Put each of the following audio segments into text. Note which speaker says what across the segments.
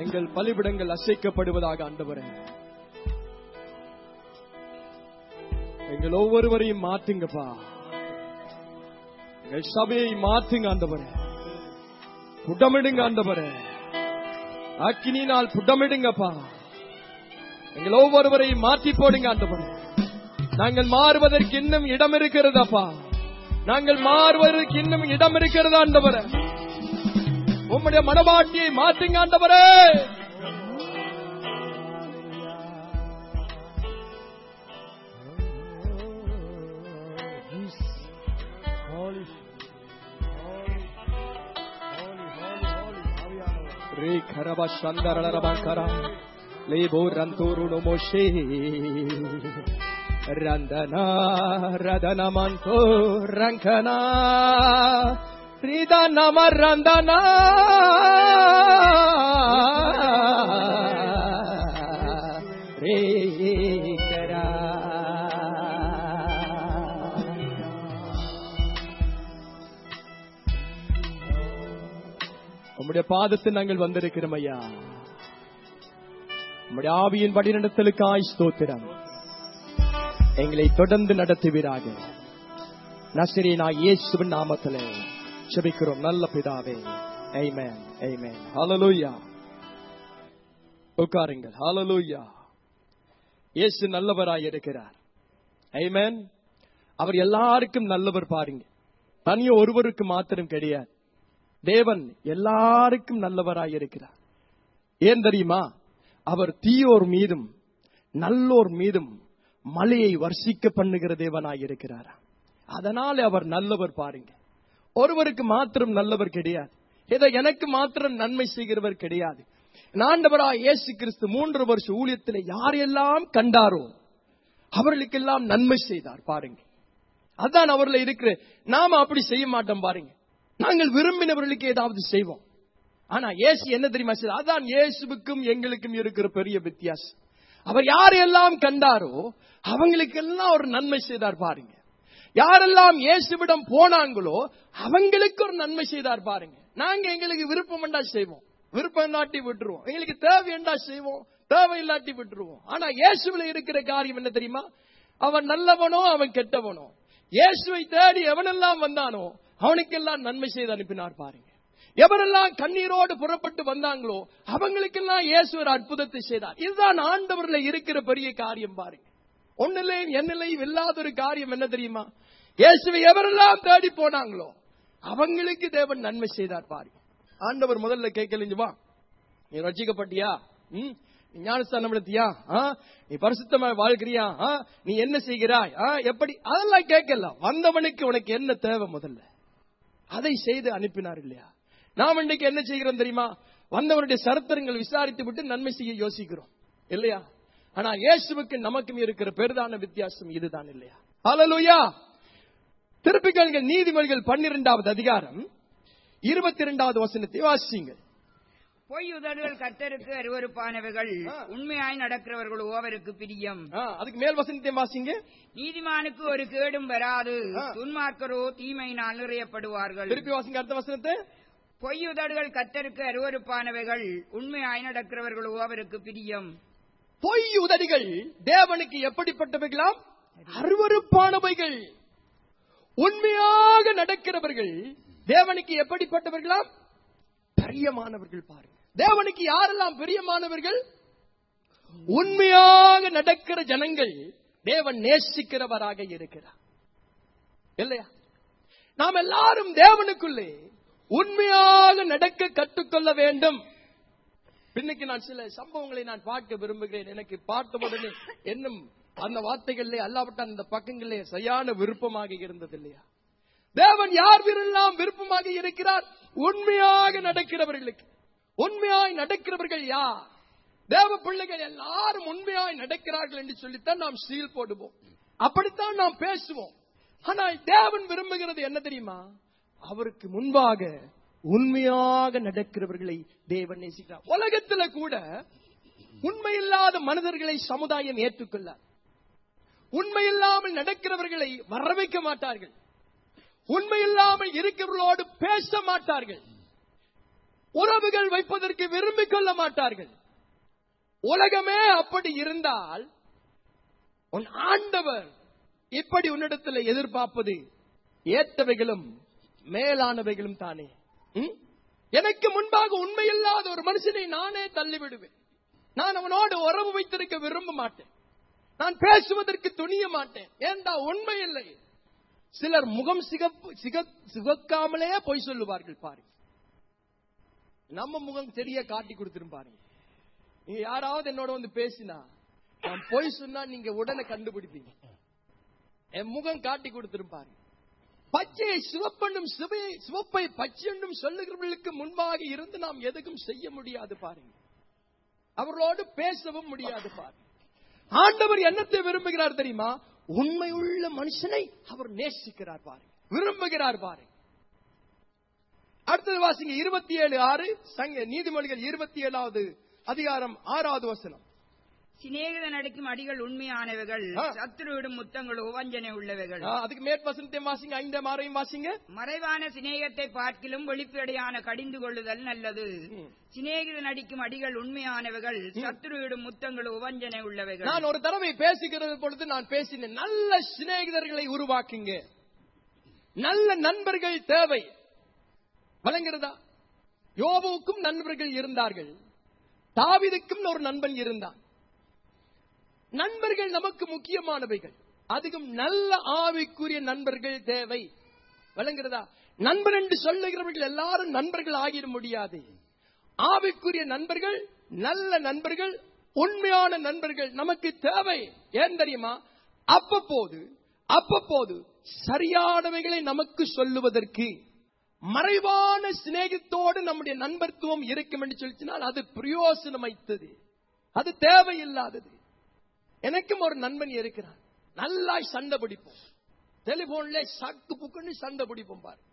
Speaker 1: எங்கள் பலிபிடங்கள் அசைக்கப்படுவதாக ஆண்டவரே எங்கள் ஒவ்வொருவரையும் மாற்றுங்கப்பா எங்கள் சபையை மாற்றுங்க ஆண்டவரே புடமிடுங்க ஆண்டவரே அக்கினினால் புடமிடுங்கப்பா எங்கள் ஒவ்வொருவரையும் மாற்றி போடுங்க ஆண்டவரே நாங்கள் மாறுவதற்கு இன்னும் இடம் இருக்கிறதப்பா நாங்கள் மாறுவதற்கு இன்னும் இடம் இருக்கிறதா ஆண்டவரே உம்முடைய மனவாட்டியை மாற்றுங்க ஆண்டவரே ரே கரபா சந்தரரபாங்கரா லேபோ ரந்தோரு நோமோஷே ரந்தனா ரதனமந்தோ ರಂಕನಾ ರಿದನಮ ರಂದನಾ ರೇ ಕರಾ உம்முடைய பாதத்தில் நாங்கள் வந்திருக்கிறோம் ஐயா உம்முடைய ஆவியின் வழிநடத்தலுக்காய் ஸ்தோத்திரம் எங்களை தொடர்ந்து நடத்துவீராக நசிரீனா இயேசுவின் நாமத்திலே செபிக்கிறோம் நல்ல பிதாவே Amen. Amen. Hallelujah. உட்காருங்கள் ஹalleluya இயேசு நல்லவராய் இருக்கிறார் Amen. அவர் எல்லாருக்கும் நல்லவர் பாருங்க தனிய ஒருவருக்கு மாத்திரம் கிடையாது தேவன் எல்லாருக்கும் நல்லவராய் இருக்கிறார் ஏன் தெரியுமா அவர் தீயோர் மீதும் நல்லோர் மீதும் மலையை வர்ஷிக்க பண்ணுகிற தேவனாய் இருக்கிறார் அதனால அவர் நல்லவர் பாருங்க ஒருவருக்கு மாத்திரம் நல்லவர் கிடையாது ஏதோ எனக்கு மாத்திரம் நன்மை செய்கிறவர் கிடையாது ஆண்டவரா இயேசு கிறிஸ்து மூன்று வருஷ ஊழியத்தில் யாரெல்லாம் கண்டாரோ அவர்களுக்கெல்லாம் நன்மை செய்தார் பாருங்க அதான் அவர்ல இருக்கிற நாம அப்படி செய்ய மாட்டோம் பாருங்க நாங்கள் விரும்பினவர்களுக்கு ஏதாவது செய்வோம் ஆனா இயேசு என்ன தெரியுமா செய்தார்? அதான் இயேசுவுக்கும் எங்களுக்கும் இருக்கிற பெரிய வித்தியாசம் அவர் யாரெல்லாம் கண்டாரோ அவங்களுக்கெல்லாம் ஒரு நன்மை செய்தார் பாருங்க யாரெல்லாம் இயேசுவிடம் போனாங்களோ அவங்களுக்கு ஒரு நன்மை செய்தார் பாருங்க நாங்க எங்களுக்கு விருப்பம் என்றா செய்வோம் விருப்பம் இல்லாட்டி விட்டுருவோம் எங்களுக்கு தேவை என்றா செய்வோம் தேவை இல்லாட்டி விட்டுருவோம் ஆனா இயேசுவில் இருக்கிற காரியம் என்ன தெரியுமா அவன் நல்லவனோ அவன் கெட்டவனோ இயேசுவை தேடி எவனெல்லாம் வந்தானோ அவனுக்கெல்லாம் நன்மை செய்து அனுப்பினார் பாருங்க எவரெல்லாம் கண்ணீரோடு புறப்பட்டு வந்தாங்களோ அவங்களுக்கெல்லாம் இயேசு ஒரு அற்புதத்தை செய்தார் இதுதான் ஆண்டவர்ல இருக்கிற பெரிய காரியம் பாருங்க ஒன்னிலையும் என்னிலையும் இல்லாத ஒரு காரியம் என்ன தெரியுமா இயேசுவை எவரெல்லாம் தேடி போனாங்களோ அவங்களுக்கு தேவன் நன்மை செய்தார் பாருங்க ஆண்டவர் முதல்ல கேட்கலிஞ்சு வா நீ ரட்சிக்கப்பட்டியா ம்? நீ ஞானஸ்தானம் எடுத்தியா ஆ? நீ பரிசுத்தமா வாழ்கிறியா ஆ? நீ என்ன செய்கிறாய் ஆ? எப்படி அதெல்லாம் கேட்கல வந்தவனுக்கு உனக்கு என்ன தேவை முதல்ல அதை செய்து அனுப்பினார் இல்லையா நாம் இன்னைக்கு என்ன செய்கிறோம் தெரியுமா வந்தவருடைய சரித்திரங்கள் விசாரித்து விட்டு நன்மை செய்ய யோசிக்கிறோம் இல்லையா ஆனா இயேசுவுக்கு நமக்கும் இருக்கிற பெரிதான வித்தியாசம் இதுதான் இல்லையா ஹalleluya திருப்பி கேளுங்க நீதிமொழிகள் பன்னிரெண்டாவது அதிகாரம் இருபத்தி இரண்டாவது வசனத்தை வாசிங்க
Speaker 2: பொய் உதடுகள் கர்த்தருக்கு அருவருப்பானவைகள்
Speaker 1: ஆ.
Speaker 2: உண்மையாய் நடக்கிறவர்களோ அவருக்கு பிரியம்
Speaker 1: அதுக்கு மேல் வசனத்தை வாசிங்க
Speaker 2: நீதிமானுக்கு ஒரு கேடும் வராது
Speaker 1: ஆ.
Speaker 2: துன்மார்க்கரோ தீமையினால் நிறையப்படுவார்கள்
Speaker 1: திருப்பி வாசிங்க அடுத்த வசனத்தை
Speaker 2: பொய் உதடுகள் கர்த்தருக்கு அருவருப்பானவைகள் உண்மையாய் நடக்கிறவர்களோ அவருக்கு பிரியம்
Speaker 1: பொய் உதடிகள் தேவனுக்கு எப்படிப்பட்டவைகளாம் அருவருப்பானவைகள் உண்மையாக நடக்கிறவர்கள் தேவனுக்கு எப்படிப்பட்டவர்களாம் பிரியமானவர்கள் பாருங்க தேவனுக்கு யாரெல்லாம் பிரியமானவர்கள் உண்மையாக நடக்கிற ஜனங்கள் தேவன் நேசிக்கிறவராக இருக்கிறார் இல்லையா நாம் எல்லாரும் தேவனுக்குள்ளே உண்மையாக நடக்க கற்றுக்கொள்ள வேண்டும் பின்னுக்கு நான் சில சம்பவங்களை நான் பார்க்க விரும்புகிறேன் எனக்கு பார்த்த உடனே என்னும் அந்த வார்த்தைகளிலே அல்லாவிட்டால் அந்த பக்கங்களிலே சரியான விருப்பமாக இருந்தது இல்லையா தேவன் யார் விரெல்லாம் விருப்பமாக இருக்கிறார் உண்மையாக நடக்கிறவர்களுக்கு உண்மையாய் நடக்கிறவர்கள் யார் தேவ பிள்ளைகள் எல்லாரும் உண்மையாய் நடக்கிறார்கள் என்று சொல்லித்தான் நாம் சீல் போடுவோம் அப்படித்தான் நாம் பேசுவோம் ஆனால் தேவன் விரும்புகிறது என்ன தெரியுமா அவருக்கு முன்பாக உண்மையாக நடக்கிறவர்களை தேவன் நேசிக்கிறார் உலகத்துல கூட உண்மையில்லாத மனிதர்களை சமுதாயம் ஏற்றுக்கொள்ளார் உண்மையில்லாமல் நடக்கிறவர்களை வரவைக்க மாட்டார்கள் உண்மையில்லாமல் இருக்கிறவர்களோடு பேச மாட்டார்கள் உறவுகள் வைப்பதற்கு விரும்பிக் கொள்ள மாட்டார்கள் உலகமே அப்படி இருந்தால் உன் ஆண்டவர் இப்படி உன்னிடத்தில் எதிர்பார்ப்பது ஏற்றவைகளும் மேலானவைகளும் தானே ம்? எனக்கு முன்பாக உண்மையில்லாத ஒரு மனுஷனை நானே தள்ளிவிடுவேன் நான் அவனோடு உறவு வைத்திருக்க விரும்ப மாட்டேன் நான் பேசுவதற்கு துணிய மாட்டேன் ஏண்டா உண்மை இல்லை சிலர் முகம் சிகப்பு சிக சிவக்காமலே பொய் சொல்லுவார்கள் பாருங்க நம்ம முகம் தெரிய காட்டி கொடுத்துரும் பாருங்க நீங்க யாராவது என்னோட வந்து பேசினா நான் பொய் சொன்னா நீங்க உடனே கண்டுபிடிப்பீங்க என் முகம் காட்டி கொடுத்துரும் பாருங்க பச்சையை சிவப்பெண்ணும் சிவையை சிவப்பை பச்சையென்னும் சொல்லுகிறவர்களுக்கு முன்பாக இருந்து நாம் எதுக்கும் செய்ய முடியாது பாருங்க அவர்களோடு பேசவும் முடியாது பாருங்க ஆண்டவர் என்னத்தை விரும்புகிறார் தெரியுமா உண்மையுள்ள மனுஷனை அவர் நேசிக்கிறார் பாருங்க விரும்புகிறார் பாருங்க அடுத்தது வாசிங்க இருபத்தி ஏழு ஆறு சங்க நீதிமொழிகள் இருபத்தி ஏழாவது அதிகாரம் ஆறாவது வசனம்
Speaker 2: சிநேகிதன் அடிக்கும் அடிகள் உண்மையானவைகள்
Speaker 1: ஆ.
Speaker 2: சத்துருவிடும் முத்தங்களோ வஞ்சனை உள்ளவைகள்
Speaker 1: ஆ, அதுக்கு மேற் வசனத்தையும் வாசிங்க ஐந்தாம் ஆறையும் வாசிங்க
Speaker 2: மறைவான சிநேகத்தை பார்க்கிலும் வெளிப்படையான கடிந்து கொள்ளுதல் நல்லது
Speaker 1: ம்.
Speaker 2: சிநேகிதன் அடிக்கும் அடிகள் உண்மையானவைகள் சத்துருவிடும் முத்தங்களோ வஞ்சனை உள்ளவைகள்
Speaker 1: நான் ஒரு தடவை பேசுகிறது பொழுது நான் பேசினேன் நல்ல சிநேகிதர்களை உருவாக்குங்க நல்ல நண்பர்கள் தேவை வழங்குறதா யோபுவுக்கும் நண்பர்கள் இருந்தார்கள் தாவிதுக்கும் ஒரு நண்பன் இருந்தான் நண்பர்கள் நமக்கு முக்கியமானவைகள் அதிகம் நல்ல ஆவிக்குரிய நண்பர்கள் தேவை வழங்குறதா நண்பர் என்று சொல்லுகிறவர்கள் எல்லாரும் நண்பர்கள் ஆகிட முடியாது ஆவிக்குரிய நண்பர்கள் நல்ல நண்பர்கள் உண்மையான நண்பர்கள் நமக்கு தேவை ஏன் தெரியுமா அப்பப்போது அப்பப்போது சரியானவைகளை நமக்கு சொல்லுவதற்கு மறைவான சிநேகத்தோடு நம்முடைய நண்பர்த்துவம் இருக்கும் என்று சொல்லிச்சினால் அது பிரயோசனமைத்தது அது தேவையில்லாதது எனக்கும் ஒரு நண்பன் இருக்கிறான் நல்லா சண்டை பிடிப்போம் டெலிபோன்ல சக்கு புக்குன்னு சண்டை பிடிப்போம் பாரு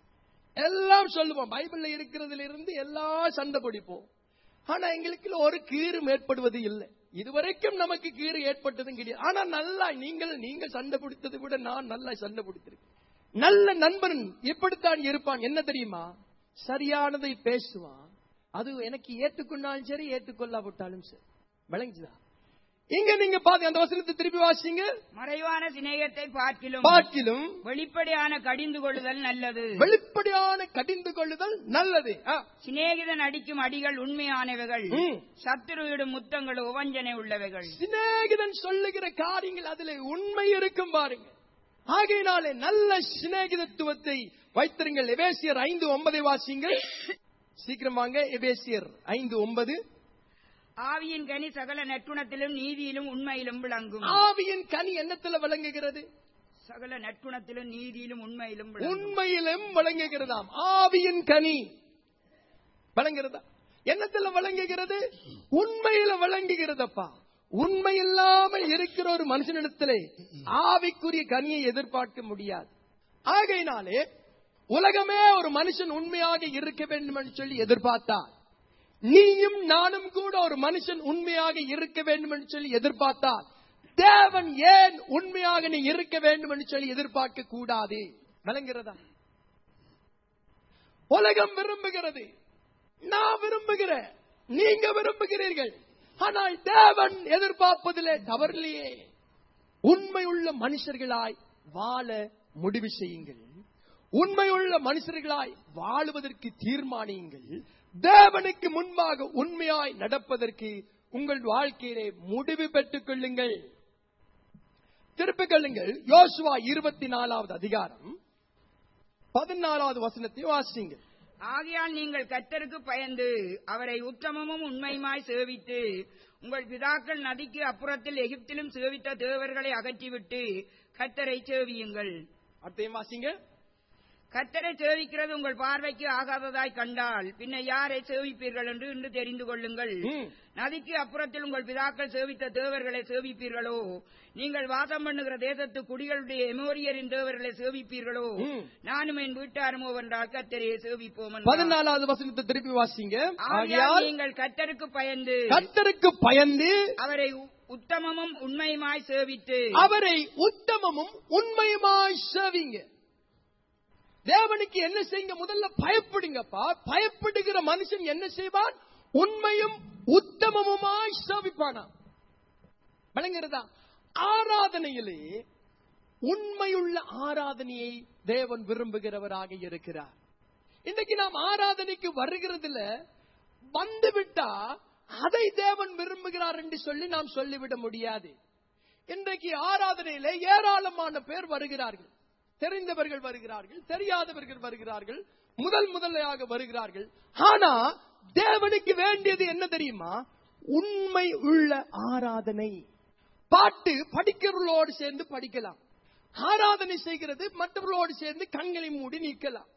Speaker 1: எல்லாம் சொல்லுவோம் பைபிள்ல இருக்கிறதுல இருந்து எல்லாம் சண்டை பிடிப்போம் ஆனா எங்களுக்கு ஒரு கீறும் ஏற்படுவது இல்லை இதுவரைக்கும் நமக்கு கீறு ஏற்பட்டதும் கிடையாது ஆனா நல்லா நீங்கள் நீங்கள் சண்டை பிடித்ததை விட நான் நல்லா சண்டை பிடித்திருக்கேன் நல்ல நண்பன் எப்படித்தான் இருப்பான் என்ன தெரியுமா சரியானதை பேசுவான் அது எனக்கு ஏற்றுக்கொண்டாலும் சரி ஏற்றுக்கொள்ளாவிட்டாலும் சரி விளங்குச்சுதா இங்க நீங்க பாத்து அந்த வசனத்தை திருப்பி வாசிங்க
Speaker 2: மறைவான சிநேகத்தை பார்க்கிலும்
Speaker 1: பாக்கிலும்
Speaker 2: வெளிப்படையான கடிந்து கொள்ளுதல் நல்லது
Speaker 1: வெளிப்படையான கடிந்து கொள்ளுதல் நல்லது ஆ.
Speaker 2: சிநேகிதன் அடிக்கும் அடிகள் உண்மையானவைகள்
Speaker 1: ம்.
Speaker 2: சத்துருவிடும் முத்தங்களோ வஞ்சனை உள்ளவைகள்
Speaker 1: சிநேகிதன் சொல்லுகிற காரியங்கள் அதுல உண்மை இருக்கும் பாருங்க ஆகையினாலே நல்ல சிநேகிதத்துவத்தை வைத்திருங்கள் எபேசியர் ஐந்து ஒன்பதை வாசிங்கள் சீக்கிரம் வாங்க எபேசியர் ஐந்து ஒன்பது
Speaker 2: ஆவியின் கனி சகல நற்குணத்திலும் நீதியிலும் உண்மையிலும் விளங்கும்
Speaker 1: ஆவியின் கனி என்னத்துல விளங்குகிறது
Speaker 2: சகல நற்குணத்திலும் நீதியிலும் உண்மையிலும் விளங்கும்
Speaker 1: உண்மையிலும் விளங்குகிறதாம் ஆவியின் கனி விளங்குகிறதா என்னத்துல விளங்குகிறது உண்மையில விளங்குகிறதப்பா உண்மை இல்லாமல் இருக்கிற ஒரு மனுஷனிடத்திலே ஆவிக்குரிய கனியை எதிர்பார்க்க முடியாது ஆகையினாலே உலகமே ஒரு மனுஷன் உண்மையாக இருக்க வேண்டும் என்று சொல்லி எதிர்பார்த்தார் நீயும் நானும் கூட ஒரு மனுஷன் உண்மையாக இருக்க வேண்டும் என்று சொல்லி எதிர்பார்த்தார் தேவன் ஏன் உண்மையாக நீ இருக்க வேண்டும் என்று சொல்லி எதிர்பார்க்க கூடாது விளங்குகிறதா உலகம் விரும்புகிறது நான் விரும்புகிறேன் நீங்க விரும்புகிறீர்கள் ஆனால் தேவன் எதிர்பார்ப்பதிலே தவறிலேயே உண்மையுள்ள மனுஷர்களாய் வாழ முடிவு செய்யுங்கள் உண்மையுள்ள மனுஷர்களாய் வாழுவதற்கு தீர்மானியுங்கள் தேவனுக்கு முன்பாக உண்மையாய் நடப்பதற்கு உங்கள் வாழ்க்கையிலே முடிவு பெற்றுக் கொள்ளுங்கள் திருப்பிக் கொள்ளுங்கள் யோசுவா இருபத்தி நாலாவது அதிகாரம் பதினாலாவது வசனத்தை வாசிங்கள்
Speaker 2: ஆகையால் நீங்கள் கர்த்தருக்கு பயந்து அவரை உத்தமமும் உண்மையுமாய் சேவித்து உங்கள் பிதாக்கள் நதிக்கு அப்புறத்தில் எகிப்திலும் சேவித்த தேவர்களை அகற்றிவிட்டு கர்த்தரை சேவியுங்கள்
Speaker 1: அடுத்தையும் வாசிங்க
Speaker 2: கர்த்தரை சேவிக்கிறது உங்கள் பார்வைக்கு ஆகாததாய் கண்டால் பின்ன யாரை சேவிப்பீர்கள் என்று இன்று தெரிந்து கொள்ளுங்கள்
Speaker 1: ம்.
Speaker 2: நதிக்கு அப்புறத்தில் உங்கள் பிதாக்கள் சேவித்த தேவர்களை சேவிப்பீர்களோ நீங்கள் வாசம் பண்ணுகிற தேசத்து குடிகளுடைய எமோரியரின் தேவர்களை சேவிப்பீர்களோ
Speaker 1: ம்.
Speaker 2: நானும் என் வீட்டாருமோ என்றால் கர்த்தரையே சேவிப்போம் என்றார்.
Speaker 1: பதினாலாவது வசனத்தை திருப்பி வாசிங்க
Speaker 2: ஆகையால்
Speaker 1: ஆகையால்
Speaker 2: நீங்கள் கர்த்தருக்கு பயந்து
Speaker 1: கர்த்தருக்கு பயந்து
Speaker 2: அவரை உ- உத்தமமும் உண்மையுமாய் சேவித்து
Speaker 1: அவரை உத்தமமும் உண்மையுமாய் சேவிங்க தேவனுக்கு என்ன செய்யுங்க முதல்ல பயப்படுங்கப்பா பயப்படுகிற மனுஷன் என்ன செய்வான் உண்மையும் உத்தமமுமாய் சேவிப்பானாம் விளங்குறதா ஆராதனையிலே உண்மையுள்ள ஆராதனையை தேவன் விரும்புகிறவராக இருக்கிறார் இன்னைக்கு நாம் ஆராதனைக்கு வருகிறதுல வந்துவிட்டா அதை தேவன் விரும்புகிறார் என்று சொல்லி நாம் சொல்லிவிட முடியாது இன்றைக்கு ஆராதனையில ஏராளமான பேர் வருகிறார்கள் தெரிந்தவர்கள் வருகிறார்கள் தெரியாதவர்கள் வருகிறார்கள் முதல் முதலையாக வருகிறார்கள் ஆனா தேவனுக்கு வேண்டியது என்ன தெரியுமா உண்மை உள்ள ஆராதனை பாட்டு படிக்கிறவர்களோடு சேர்ந்து படிக்கலாம் ஆராதனை செய்கிறது மற்றவர்களோடு சேர்ந்து கண்களை மூடி நிற்கலாம்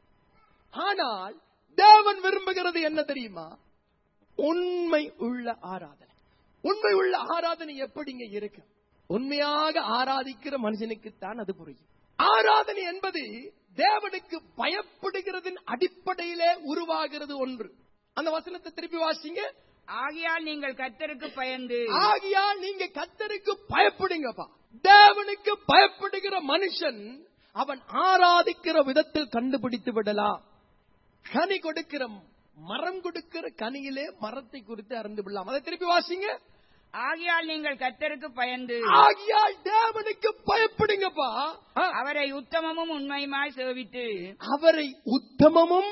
Speaker 1: ஆனால் தேவன் விரும்புகிறது என்ன தெரியுமா உண்மை உள்ள ஆராதனை உண்மை உள்ள ஆராதனை எப்படிங்க இருக்கு உண்மையாக ஆராதிக்கிற மனுஷனுக்குத்தான் அது புரியும் ஆராதனை என்பது தேவனுக்கு பயப்படுகிறதின் அடிப்படையிலே உருவாகிறது ஒன்று அந்த வசனத்தை திருப்பி வாசிங்க
Speaker 2: ஆகையால் நீங்கள் கர்த்தருக்கு பயந்து
Speaker 1: ஆகியால் நீங்க கத்தருக்கு பயப்படுங்கப்பா தேவனுக்கு பயப்படுகிற மனுஷன் அவன் ஆராதிக்கிற விதத்தில் கண்டுபிடித்து விடலாம் கனி கொடுக்கிற மரம் கொடுக்கிற கனியிலே மரத்தை குறித்து அறிந்து விடலாம் அதை திருப்பி வாசிங்க
Speaker 2: ஆகையால் நீங்கள் கர்த்தருக்கு பயந்து
Speaker 1: ஆகியால் தேவனுக்கு பயப்படுங்கப்பா ஆ.
Speaker 2: அவரை உத்தமமும் உண்மையுமாய் சேவித்து
Speaker 1: அவரை உத்தமமும்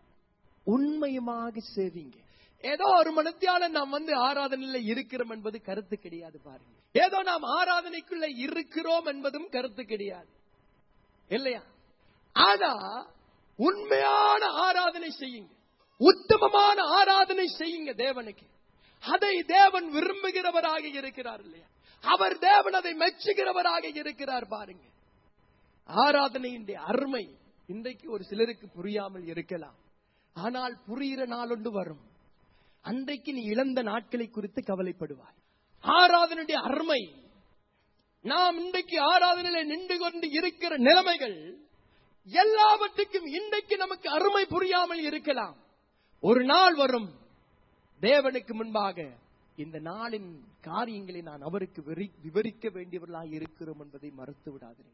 Speaker 1: உண்மையுமாக சேவிங்க ஏதோ ஒரு மனத்தியால நாம் வந்து ஆராதனையில இருக்கிறோம் என்பது கருத்து கிடையாது பாருங்க ஏதோ நாம் ஆராதனைக்குள்ள இருக்கிறோம் என்பதும் கருத்து கிடையாது இல்லையா ஆனா உண்மையான ஆராதனை செய்யுங்க உத்தமமான ஆராதனை செய்யுங்க தேவனுக்கு அதை தேவன் விரும்புகிறவராக இருக்கிறார் இல்லையா அவர் தேவன் அதை மெச்சுகிறவராக இருக்கிறார் பாருங்க ஆராதனையின் அருமை இன்றைக்கு ஒரு சிலருக்கு புரியாமல் இருக்கலாம் ஆனால் புரிகிற நாளொன்று வரும் அன்றைக்கு நீ இழந்த நாட்களை குறித்து கவலைப்படுவாய் ஆராதனுடைய அருமை நாம் இன்றைக்கு ஆராதனையில நின்று கொண்டு இருக்கிற நிலைமைகள் எல்லாவற்றுக்கும் இன்றைக்கு நமக்கு அருமை புரியாமல் இருக்கலாம் ஒரு நாள் வரும் தேவனுக்கு முன்பாக இந்த நாளின் காரியங்களை நான் அவருக்கு விரி- விவரிக்க வேண்டியவர்களாக இருக்கிறோம் என்பதை மறுத்து விடாதீர்கள்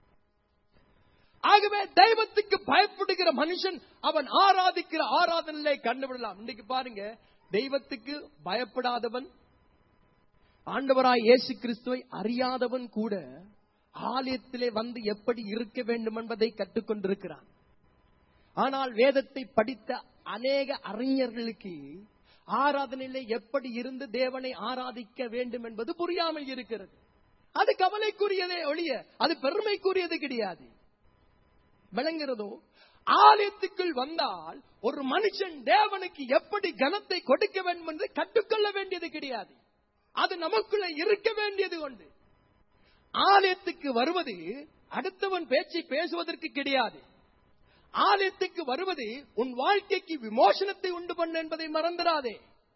Speaker 1: ஆகவே தெய்வத்துக்கு பயப்படுகிற மனுஷன் அவன் ஆராதிக்கிற ஆராதனையிலே கண்டுவிடலாம் இன்னைக்கு பாருங்க தெய்வத்துக்கு பயப்படாதவன் ஆண்டவராய் இயேசு கிறிஸ்துவை அறியாதவன் கூட ஆலயத்திலே வந்து எப்படி இருக்க வேண்டும் என்பதை கற்றுக்கொண்டிருக்கிறான் ஆனால் வேதத்தை படித்த அநேக அறிஞர்களுக்கு ஆராதனையிலே எப்படி இருந்து தேவனை ஆராதிக்க வேண்டும் என்பது புரியாமல் இருக்கிறது அது கவலைக்குரியதே ஒழிய அது பெருமைக்குரியது கிடையாது விளங்குறதோ ஆலயத்துக்குள் வந்தால் ஒரு மனுஷன் தேவனுக்கு எப்படி கனத்தை கொடுக்க வேண்டும் என்று கற்றுக்கொள்ள வேண்டியது கிடையாது அது நமக்குள்ள இருக்க வேண்டியது உண்டு ஆலயத்துக்கு வருவது அடுத்தவன் பேச்சை பேசுவதற்கு கிடையாது ஆலயத்துக்கு வருவது உன் வாழ்க்கைக்கு விமோசனத்தை உண்டு பண்ண என்பதை மறந்துடாதே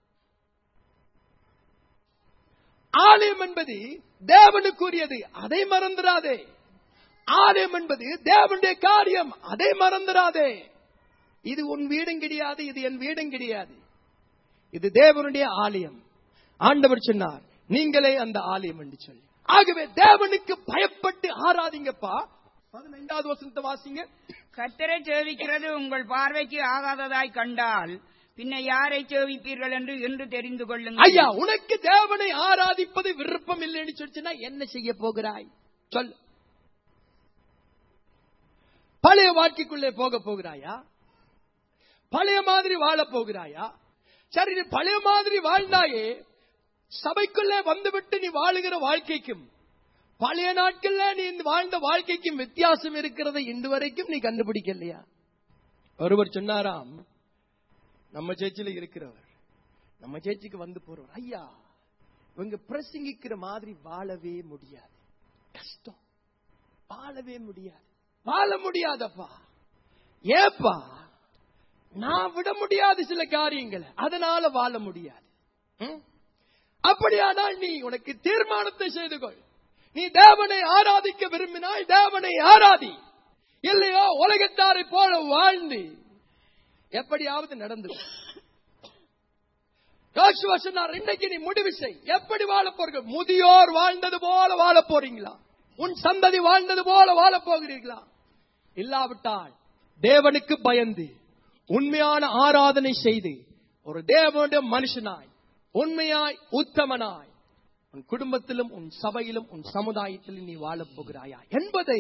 Speaker 1: ஆலயம் என்பது தேவனுக்குரியது அதை மறந்துடாதே ஆலயம் என்பது தேவனுடைய காரியம் அதை மறந்துடாதே இது உன் வீடும் கிடையாது இது என் வீடும் கிடையாது இது தேவனுடைய ஆலயம் ஆண்டவர் சொன்னார் நீங்களே அந்த ஆலயம் என்று சொல்லி ஆகவே தேவனுக்கு பயப்பட்டு ஆராதிங்கப்பா பதினைந்தாவது வசனத்தை வாசிங்க
Speaker 2: கர்த்தரை சேவிக்கிறது உங்கள் பார்வைக்கு ஆகாததாய் கண்டால் பின்ன யாரை சேவிப்பீர்கள் என்று என்று தெரிந்து கொள்ளுங்கள்
Speaker 1: ஐயா உனக்கு தேவனை ஆராதிப்பது விருப்பம் இல்லைன்னு சொல்லிச்சுன்னா என்ன செய்ய போகிறாய் சொல் பழைய வாழ்க்கைக்குள்ளே போக போகிறாயா பழைய மாதிரி வாழ போகிறாயா சரி நீ பழைய மாதிரி வாழ்ந்தாயே சபைக்குள்ளே வந்துவிட்டு நீ வாழுகிற வாழ்க்கைக்கும் பழைய நாட்கள்ல நீ வாழ்ந்த வாழ்க்கைக்கும் வித்தியாசம் இருக்கிறதை இன்று வரைக்கும் நீ கண்டுபிடிக்கலையா ஒருவர் சொன்னாராம் நம்ம சேர்ச்சில இருக்கிறவர் நம்ம சேர்ச்சிக்கு வந்து போறவர் ஐயா இவங்க பிரசங்கிக்கிற மாதிரி வாழவே முடியாது கஷ்டம் வாழவே முடியாது வாழ முடியாதப்பா ஏப்பா நான் விட முடியாது சில காரியங்களை அதனால வாழ முடியாது ம்? அப்படியானால் நீ உனக்கு தீர்மானத்தை செய்து கொள் நீ தேவனை ஆராதிக்க விரும்பினால் தேவனை ஆராதி இல்லையோ உலகத்தாரை போல வாழ்ந்து எப்படியாவது நடந்து கொள். யோசுவா சொன்னார் இன்னைக்கு நீ முடிவு செய் எப்படி வாழ போறீங்க முதியோர் வாழ்ந்தது போல வாழ போறீங்களா உன் சந்ததி வாழ்ந்தது போல வாழ போகிறீர்களா இல்லாவிட்டால் தேவனுக்கு பயந்து உண்மையான ஆராதனை செய்து ஒரு தேவனுடைய மனுஷனாய் உண்மையாய் உத்தமனாய் உன் குடும்பத்திலும் உன் சபையிலும் உன் சமுதாயத்திலும் நீ வாழப் போகிறாயா என்பதை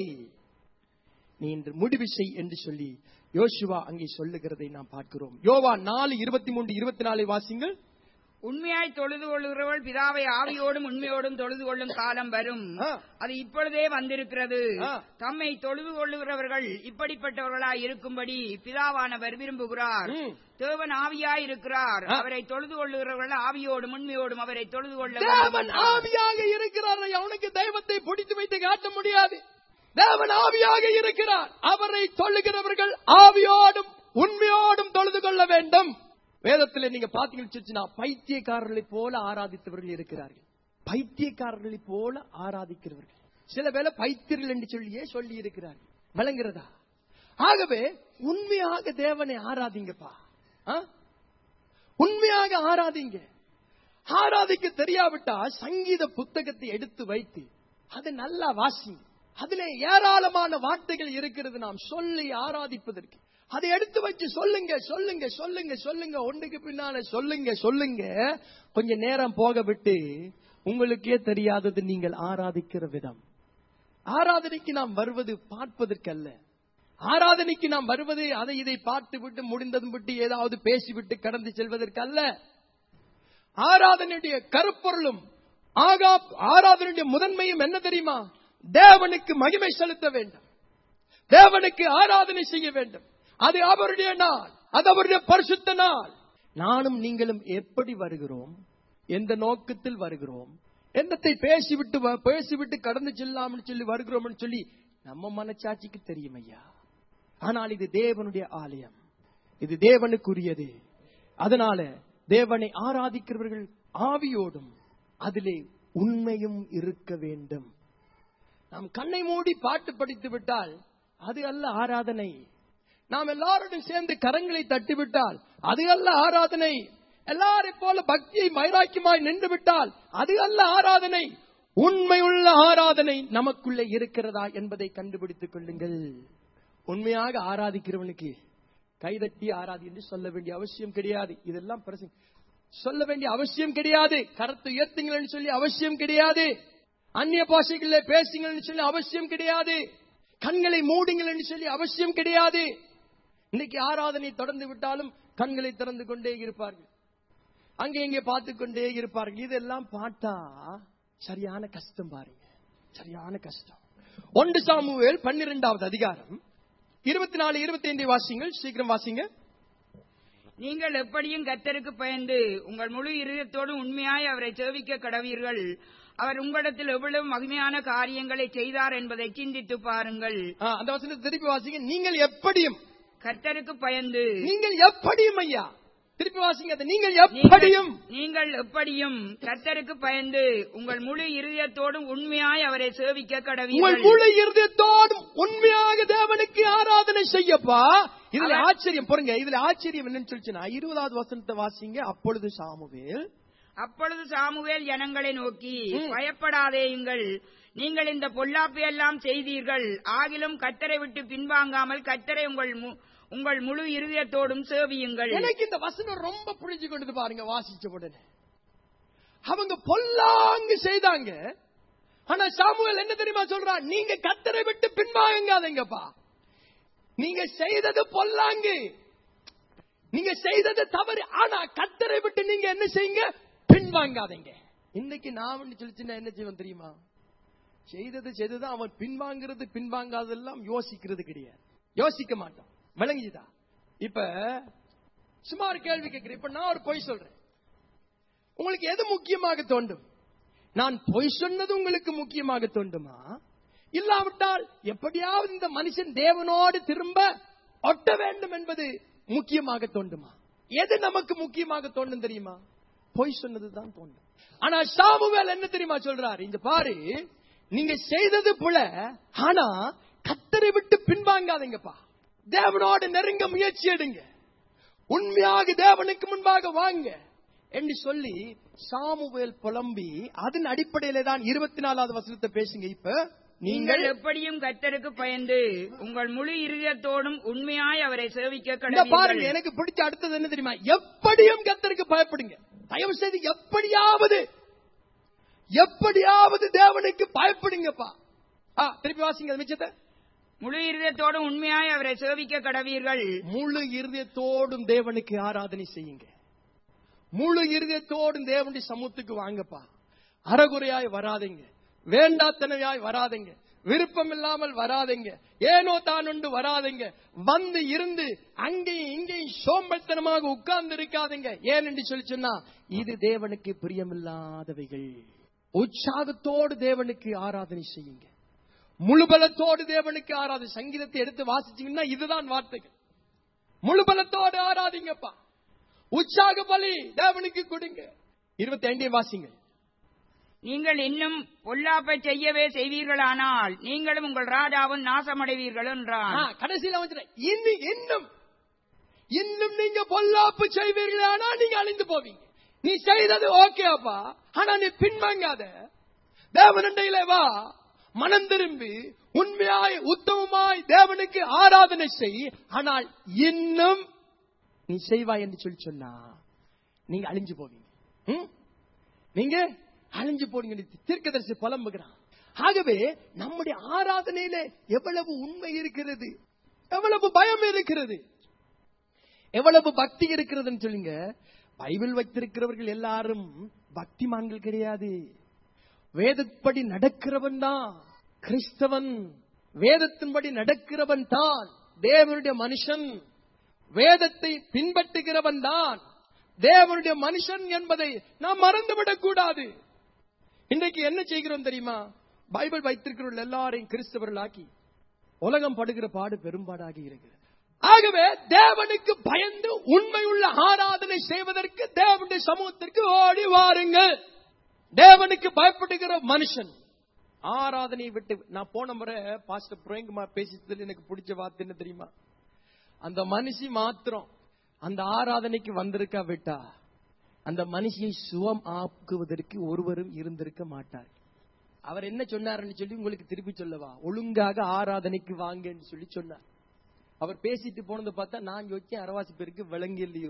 Speaker 1: நீ இன்று முடிவு செய் என்று சொல்லி யோசுவா அங்கே சொல்லுகிறதை நாம் பார்க்கிறோம் யோவா நாலு இருபத்தி மூன்று இருபத்தி நாலை வாசிங்கள்
Speaker 2: உண்மையாய் தொழுது கொள்ளுகிறவள் பிதாவை ஆவியோடும் உண்மையோடும் தொழுது கொள்ளும் காலம் வரும்
Speaker 1: ஆ.
Speaker 2: அது இப்பொழுதே வந்திருக்கிறது
Speaker 1: ஆ.
Speaker 2: தம்மை தொழுது கொள்ளுகிறவர்கள் இப்படிப்பட்டவர்களாய் இருக்கும்படி பிதாவானவர் விரும்புகிறார்
Speaker 1: ம்.
Speaker 2: தேவன் ஆவியாய் இருக்கிறார்
Speaker 1: ஆ.
Speaker 2: அவரை தொழுது கொள்ளுகிறவர்கள் ஆவியோடும் உண்மையோடும் அவரை தொழுது கொள்ள
Speaker 1: தேவன்
Speaker 2: வேண்டும்.
Speaker 1: ஆவியாக இருக்கிறார் அவனுக்கு தெய்வத்தை பிடித்து வைத்து காட்ட முடியாது தேவன் ஆவியாக இருக்கிறார் அவரை தொழுகிறவர்கள் ஆவியோடும் உண்மையோடும் தொழுது கொள்ள வேண்டும் வேதத்தில் நீங்க பாத்தீங்கன்னா பைத்தியக்காரர்களை போல ஆராதித்தவர்கள் இருக்கிறார்கள் பைத்தியக்காரர்களை போல ஆராதிக்கிறவர்கள் சில வேளை பைத்தியர்கள் என்று சொல்லியே சொல்லி இருக்கிறார்கள் விளங்குறதா ஆகவே உண்மையாக தேவனை ஆராதிங்கப்பா ஆ? உண்மையாக ஆராதிங்க ஆராதிக்க தெரியாவிட்டா சங்கீத புத்தகத்தை எடுத்து வைத்து அதை நல்லா வாசிங்க அதுல ஏராளமான வார்த்தைகள் இருக்கிறது நாம் சொல்லி ஆராதிப்பதற்கு அதை எடுத்து வச்சு சொல்லுங்க சொல்லுங்க சொல்லுங்க சொல்லுங்க ஒன்றுக்கு பின்னால சொல்லுங்க சொல்லுங்க கொஞ்ச நேரம் போக விட்டு உங்களுக்கே தெரியாதது நீங்கள் ஆராதிக்கிற விதம் ஆராதனைக்கு நாம் வருவது பார்ப்பதற்கல்ல ஆராதனைக்கு நாம் வருவது அதை இதை பார்த்து விட்டு முடிந்ததும் விட்டு ஏதாவது பேசிவிட்டு கடந்து செல்வதற்கல்ல ஆராதனையுடைய கருப்பொருளும் ஆகா ஆராதனையுடைய முதன்மையும் என்ன தெரியுமா தேவனுக்கு மகிமை செலுத்த வேண்டும் தேவனுக்கு ஆராதனை செய்ய வேண்டும் அது அவருடைய நாள் அது அவருடைய பரிசுத்த நாள் நானும் நீங்களும் எப்படி வருகிறோம் எந்த நோக்கத்தில் வருகிறோம் என்னத்தை பேசிவிட்டு வ- பேசிவிட்டு கடந்து செல்லாமல் சொல்லி வருகிறோம்னு சொல்லி நம்ம மனச்சாட்சிக்கு தெரியும் ஐயா ஆனால் இது தேவனுடைய ஆலயம் இது தேவனுக்குரியது அதனால தேவனை ஆராதிக்கிறவர்கள் ஆவியோடும் அதிலே உண்மையும் இருக்க வேண்டும் நாம் கண்ணை மூடி பாட்டு படித்து விட்டால் அது அல்ல ஆராதனை நாம் எல்லாருடன் சேர்ந்து கரங்களை தட்டிவிட்டால் அது அல்ல ஆராதனை எல்லாரை போல பக்தியை மைராக்கியமாய் நின்று விட்டால் அது அல்ல ஆராதனை உண்மையுள்ள ஆராதனை நமக்குள்ளே இருக்கிறதா என்பதை கண்டுபிடித்துக் கொள்ளுங்கள் உண்மையாக ஆராதிக்கிறவனுக்கு கைதட்டி ஆராதி என்று சொல்ல வேண்டிய அவசியம் கிடையாது இதெல்லாம் பிரசங்க சொல்ல வேண்டிய அவசியம் கிடையாது கருத்து உயர்த்துங்கள் சொல்லி அவசியம் கிடையாது அந்நிய பாஷைகளிலே பேசுங்கள் சொல்லி அவசியம் கிடையாது கண்களை மூடுங்கள் என்று சொல்லி அவசியம் கிடையாது இன்னைக்கு ஆராதனை தொடர்ந்து விட்டாலும் கண்களை திறந்து கொண்டே இருப்பார்கள் அங்கே இங்கே பார்த்து கொண்டே இருப்பார்கள் இதெல்லாம் பார்த்தா சரியான கஷ்டம் பாருங்க சரியான கஷ்டம் ஒன்று சாமுவேல் பன்னிரெண்டாவது அதிகாரம் இருபத்தி நாலு இருபத்தி ஐந்து வாசிங்கள் சீக்கிரம் வாசிங்க
Speaker 2: நீங்கள் எப்படியும் கர்த்தருக்கு பயந்து உங்கள் முழு இருதயத்தோடும் உண்மையாய் அவரை சேவிக்க கடவீர்கள் அவர் உங்களிடத்தில் எவ்வளவு மகிமையான காரியங்களை செய்தார் என்பதை சிந்தித்து பாருங்கள்
Speaker 1: ஆ, அந்த வசனத்தை திருப்பி வாசிங்க நீங்கள் எப்படியும்
Speaker 2: கர்த்தருக்கு பயந்து
Speaker 1: நீங்கள் எப்படியும் ஐயா திருப்பி வாசிங்க அதை நீங்கள் எப்படியும்
Speaker 2: நீங்கள்- நீங்கள் எப்படியும் கர்த்தருக்கு பயந்து உங்கள் முழு இருதயத்தோடும் உண்மையாய் அவரை சேவிக்க
Speaker 1: உங்கள்
Speaker 2: கடவீர்கள்
Speaker 1: முழு இருதயத்தோடும் உண்மையாக தேவனுக்கு ஆராதனை செய்யப்பா இதுல
Speaker 2: அவர்-
Speaker 1: ஆச்சரியம் பாருங்க இதுல ஆச்சரியம் என்னன்னு சொல்லிச்சுன்னா இருபதாவது வசனத்தை வாசிங்க அப்பொழுது சாமுவேல்
Speaker 2: அப்பொழுது சாமுவேல் ஜனங்களை நோக்கி
Speaker 1: ம்.
Speaker 2: பயப்படாதேயுங்கள் நீங்கள் இந்த பொல்லாப்பை எல்லாம் செய்தீர்கள் ஆகிலும் கத்தரை விட்டு பின்வாங்காமல் கத்தரை உங்கள் மு- உங்கள் முழு இருதயத்தோடும் சேவியுங்கள்
Speaker 1: எனக்கு இந்த வசனம் ரொம்ப புரிஞ்சு கொண்டது பாருங்க வாசிச்ச உடனே அவங்க பொல்லாங்கு செய்தாங்க ஆனா சாமுவேல் என்ன தெரியுமா சொல்றா நீங்க கத்தரை விட்டு பின்வாங்காதீங்கப்பா நீங்க செய்தது பொல்லாங்கு நீங்க செய்தது தவறு ஆனா கத்தரை விட்டு நீங்க என்ன செய்யுங்க பின்வாங்காதீங்க இன்னைக்கு நான் ஒண்ணு சொல்லிச்சுன்னா என்ன செய்வோம் தெரியுமா செய்தது செய்தது அவன் பின்வாங்கிறது பின்வாங்காதெல்லாம் யோசிக்கிறது கிடையாது யோசிக்க மாட்டான் விளங்கிச்சுதா இப்ப சும்மா ஒரு கேள்வி கேட்கிறேன் இப்ப நான் ஒரு பொய் சொல்றேன் உங்களுக்கு எது முக்கியமாக தோண்டும் நான் பொய் சொன்னது உங்களுக்கு முக்கியமாக தோண்டுமா இல்லாவிட்டால் எப்படியாவது இந்த மனுஷன் தேவனோடு திரும்ப ஒட்ட வேண்டும் என்பது முக்கியமாக தோண்டுமா எது நமக்கு முக்கியமாக தோண்டும் தெரியுமா பொய் சொன்னதுதான் தோண்டும் ஆனா சாமுவேல் என்ன தெரியுமா சொல்றாரு இங்க பாரு நீங்க செய்தது போல ஆனா கத்தரை விட்டு பின்வாங்காதீங்கப்பா தேவனோடு நெருங்க முயற்சி எடுங்க உண்மையாக தேவனுக்கு முன்பாக வாங்க என்று சொல்லி சாமுவேல் புலம்பி அதன் அடிப்படையில தான் இருபத்தி நாலாவது வசனத்தை பேசுங்க இப்ப
Speaker 2: நீங்கள்
Speaker 1: நீங்கள்
Speaker 2: எப்படியும் கர்த்தருக்கு பயந்து உங்கள் முழு இருதயத்தோடும் உண்மையாய் அவரை சேவிக்க
Speaker 1: இந்த பாருங்க
Speaker 2: கடவீர்கள்
Speaker 1: எனக்கு பிடிச்ச அடுத்தது என்ன தெரியுமா எப்படியும் கத்தருக்கு பயப்படுங்க தயவு செய்து எப்படியாவது எப்படியாவது தேவனுக்கு பயப்படுங்கப்பா ஆ, திருப்பி வாசிங்க அது மிச்சத்தை
Speaker 2: முழு இருதயத்தோடும் உண்மையாய் அவரை சேவிக்க கடவீர்கள்
Speaker 1: முழு இருதயத்தோடும் தேவனுக்கு ஆராதனை செய்யுங்க முழு இருதயத்தோடும் தேவனுடைய சமூகத்துக்கு வாங்கப்பா அறகுறையாய் வராதீங்க வேண்டாத்தனையாய் வராதீங்க விருப்பம் இல்லாமல் வராதீங்க ஏனோ தான் உண்டு வராதீங்க வந்து இருந்து அங்கேயும் இங்கேயும் சோம்பத்தனமாக உட்கார்ந்து இருக்காதீங்க ஏன் என்று சொல்லி சொன்னா இது தேவனுக்கு பிரியமில்லாதவைகள் உற்சாகத்தோடு தேவனுக்கு ஆராதனை செய்யுங்க முழு பலத்தோடு தேவனுக்கு ஆராதனை சங்கீதத்தை எடுத்து வாசிச்சீங்கன்னா இதுதான் வார்த்தைகள் முழு பலத்தோடு ஆராதிங்கப்பா உற்சாக பலி தேவனுக்கு கொடுங்க இருபத்தி ஐந்தே வாசிங்க
Speaker 2: நீங்கள் இன்னும் பொல்லாப்பை செய்யவே செய்வீர்களானால் நீங்களும் உங்கள் ராஜாவும் நாசமடைவீர்கள் என்றான்
Speaker 1: ஆ, கடைசியில வந்து இன்னும் இன்னும் இன்னும் நீங்க பொல்லாப்பு செய்வீர்களானா நீங்க அழிந்து போவீங்க நீ செய்தது ஓகேப்பா ஆனா நீ பின்வாங்காத தேவனண்டையில வா மனம் திரும்பி உண்மையாய் உத்தமமாய் தேவனுக்கு ஆராதனை செய் ஆனால் இன்னும் நீ செய்வாய் என்று சொல்லி சொன்னா நீங்க அழிஞ்சு போவீங்க ம்? நீங்க அழிஞ்சு போனீங்க தீர்க்கதரிசி புலம்புகிறான் ஆகவே நம்முடைய ஆராதனையில எவ்வளவு உண்மை இருக்கிறது எவ்வளவு பயம் இருக்கிறது எவ்வளவு பக்தி இருக்கிறதுன்னு சொல்லுங்க பைபிள் வைத்திருக்கிறவர்கள் எல்லாரும் பக்திமான்கள் கிடையாது வேதப்படி நடக்கிறவன் தான் கிறிஸ்தவன் வேதத்தின்படி நடக்கிறவன் தான் தேவனுடைய மனுஷன் வேதத்தை பின்பற்றுகிறவன் தான் தேவனுடைய மனுஷன் என்பதை நாம் மறந்துவிடக் கூடாது இன்றைக்கு என்ன செய்கிறோம் தெரியுமா பைபிள் வைத்திருக்கிறவர்கள் எல்லாரையும் கிறிஸ்தவர்களாக்கி உலகம் படுகிற பாடு பெரும்பாடாகி இருக்கிறது ஆகவே தேவனுக்கு பயந்து உண்மையுள்ள ஆராதனை செய்வதற்கு தேவனுடைய சமூகத்திற்கு ஓடி வாருங்கள் தேவனுக்கு பயப்படுகிற மனுஷன் ஆராதனையை விட்டு நான் போன முறை பாஸ்டர் பிரேங்குமார் பேசியதுல எனக்கு பிடிச்ச வார்த்தை என்ன தெரியுமா அந்த மனுஷி மாத்திரம் அந்த ஆராதனைக்கு வந்திருக்கா விட்டா அந்த மனுஷியை சுகம் ஆக்குவதற்கு ஒருவரும் இருந்திருக்க மாட்டார் அவர் என்ன சொன்னாருன்னு சொல்லி உங்களுக்கு திருப்பி சொல்லவா ஒழுங்காக ஆராதனைக்கு வாங்கன்னு சொல்லி சொன்னார் அவர் பேசிட்டு போனது பார்த்தா நான் யோசிச்சேன் அரவாசி பேருக்கு விளங்கி இல்லையோ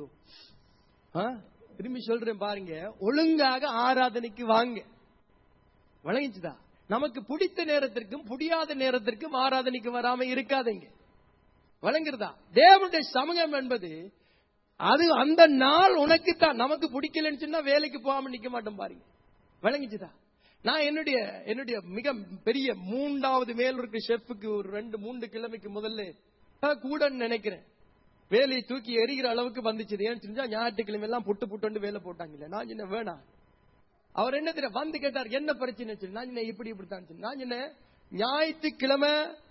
Speaker 1: ஆ? திரும்பி சொல்றேன் பாருங்க ஒழுங்காக ஆராதனைக்கு வாங்க விளங்கிச்சுதா நமக்கு பிடித்த நேரத்திற்கும் புடியாத நேரத்திற்கும் ஆராதனைக்கு வராம இருக்காதீங்க வழங்குறதா தேவனுடைய சமூகம் என்பது அது அந்த நாள் உனக்கு தான் நமக்கு பிடிக்கலன்னு சொன்னா வேலைக்கு போகாம நிக்க மாட்டோம் பாருங்க விளங்கிச்சுதா நான் என்னுடைய என்னுடைய மிக பெரிய மூன்றாவது மேல் இருக்க ஷெஃப்க்கு ஒரு ரெண்டு மூன்று கிழமைக்கு முதல்ல நான் கூட நினைக்கிறேன் வேலையை தூக்கி எறிகிற அளவுக்கு வந்துச்சு ஏன்னு தெரிஞ்சா ஞாயிற்றுக்கிழமை எல்லாம் புட்டு புட்டு வேலை போட்டாங்க நான் என்ன வேணாம் அவர் என்ன தெரியும் வந்து கேட்டார் என்ன பிரச்சனை சொல்லி நான் என்ன இப்படி இப்படித்தான் சொல்லி நான் என்ன ஞாயிற்றுக்கிழமை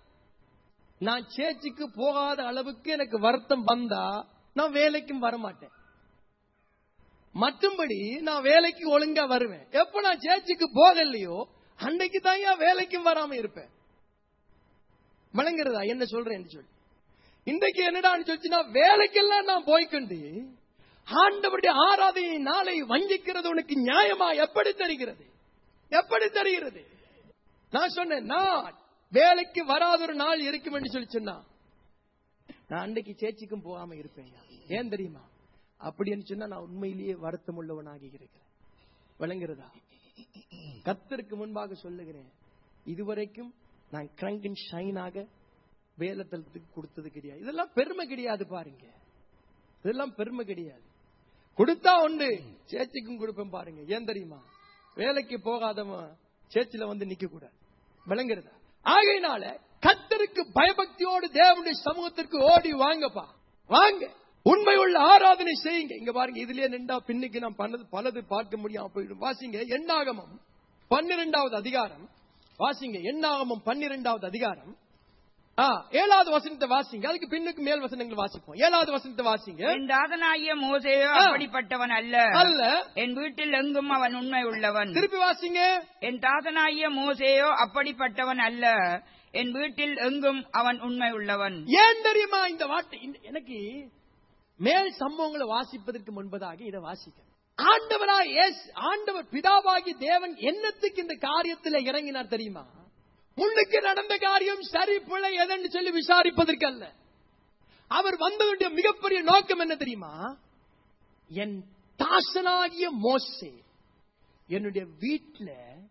Speaker 1: நான் சேச்சிக்கு போகாத அளவுக்கு எனக்கு வருத்தம் வந்தா நான் வேலைக்கும் வர மாட்டேன் மற்றும்படி நான் வேலைக்கு ஒழுங்கா வருவேன் எப்ப நான் சேச்சிக்கு போகலையோ அன்னைக்கு தான் ஏன் வேலைக்கும் வராம இருப்பேன் விளங்குறதா என்ன சொல்றேன் சொல்லி இன்றைக்கு என்னடான்னு சொல்லிச்சுன்னா வேலைக்கெல்லாம் நான் போய்க்கொண்டு ஆண்டவருடைய ஆராதனை நாளை வஞ்சிக்கிறது உனக்கு நியாயமா எப்படி தெரிகிறது எப்படி தெரிகிறது நான் சொன்னேன் நான் வேலைக்கு வராத ஒரு நாள் இருக்கும் என்று சொல்லி சொன்னா நான் அன்றைக்கு சேச்சிக்கும் போகாம இருப்பேன் ஏன் தெரியுமா அப்படின்னு சொன்னா நான் உண்மையிலேயே வருத்தம் உள்ளவனாகி இருக்கிறேன் விளங்குறதா கத்தருக்கு முன்பாக சொல்லுகிறேன் இதுவரைக்கும் நான் கிரங்க் அண்ட் ஷைனாக வேலைத்தளத்துக்கு கொடுத்தது கிடையாது இதெல்லாம் பெருமை கிடையாது பாருங்க இதெல்லாம் பெருமை கிடையாது கொடுத்தா உண்டு சேச்சிக்கும் கொடுப்பேன் பாருங்க ஏன் தெரியுமா வேலைக்கு போகாதவன் சேச்சில வந்து நிக்க கூடாது விளங்குறதா ஆகையினால கத்தருக்கு பயபக்தியோடு தேவனுடைய சமூகத்திற்கு ஓடி வாங்கப்பா வாங்க உண்மை உள்ள ஆராதனை செய்யுங்க இங்க பாருங்க இதுலயே நின்றா பின்னுக்கு நான் பண்ணது பலது பார்க்க முடியாம போயிடும் வாசிங்க எண்ணாகமம் பன்னிரெண்டாவது அதிகாரம் வாசிங்க எண்ணாகமம் பன்னிரெண்டாவது அதிகாரம் ஆ, ஏழாவது வசனத்தை வாசிங்க அதுக்கு பின்னுக்கு மேல் வசனங்கள் வாசிப்போம் ஏழாவது வசனத்தை வாசிங்க
Speaker 2: என் தாதனாகிய மோசேயோ
Speaker 1: ஆ.
Speaker 2: அப்படிப்பட்டவன் அல்ல
Speaker 1: அல்ல
Speaker 2: என் வீட்டில் எங்கும் அவன் உண்மை உள்ளவன்
Speaker 1: திருப்பி வாசிங்க
Speaker 2: என் தாதனாகிய மோசேயோ அப்படிப்பட்டவன் அல்ல என் வீட்டில் எங்கும் அவன் உண்மை உள்ளவன்
Speaker 1: ஏன் தெரியுமா இந்த வார்த்தை இந்த- எனக்கு மேல் சம்பவங்களை வாசிப்பதற்கு முன்பதாக இதை வாசிக்க ஆண்டவரா எஸ் ஆண்டவர் பிதாவாகி தேவன் என்னத்துக்கு இந்த காரியத்தில் இறங்கினார் தெரியுமா முன்னுக்கு நடந்த காரியம் சரி பிழை எதன்னு சொல்லி விசாரிப்பதற்கு அல்ல அவர் வந்ததுடைய மிகப்பெரிய நோக்கம் என்ன தெரியுமா என் தாசனாகிய மோசே என்னுடைய வீட்டுல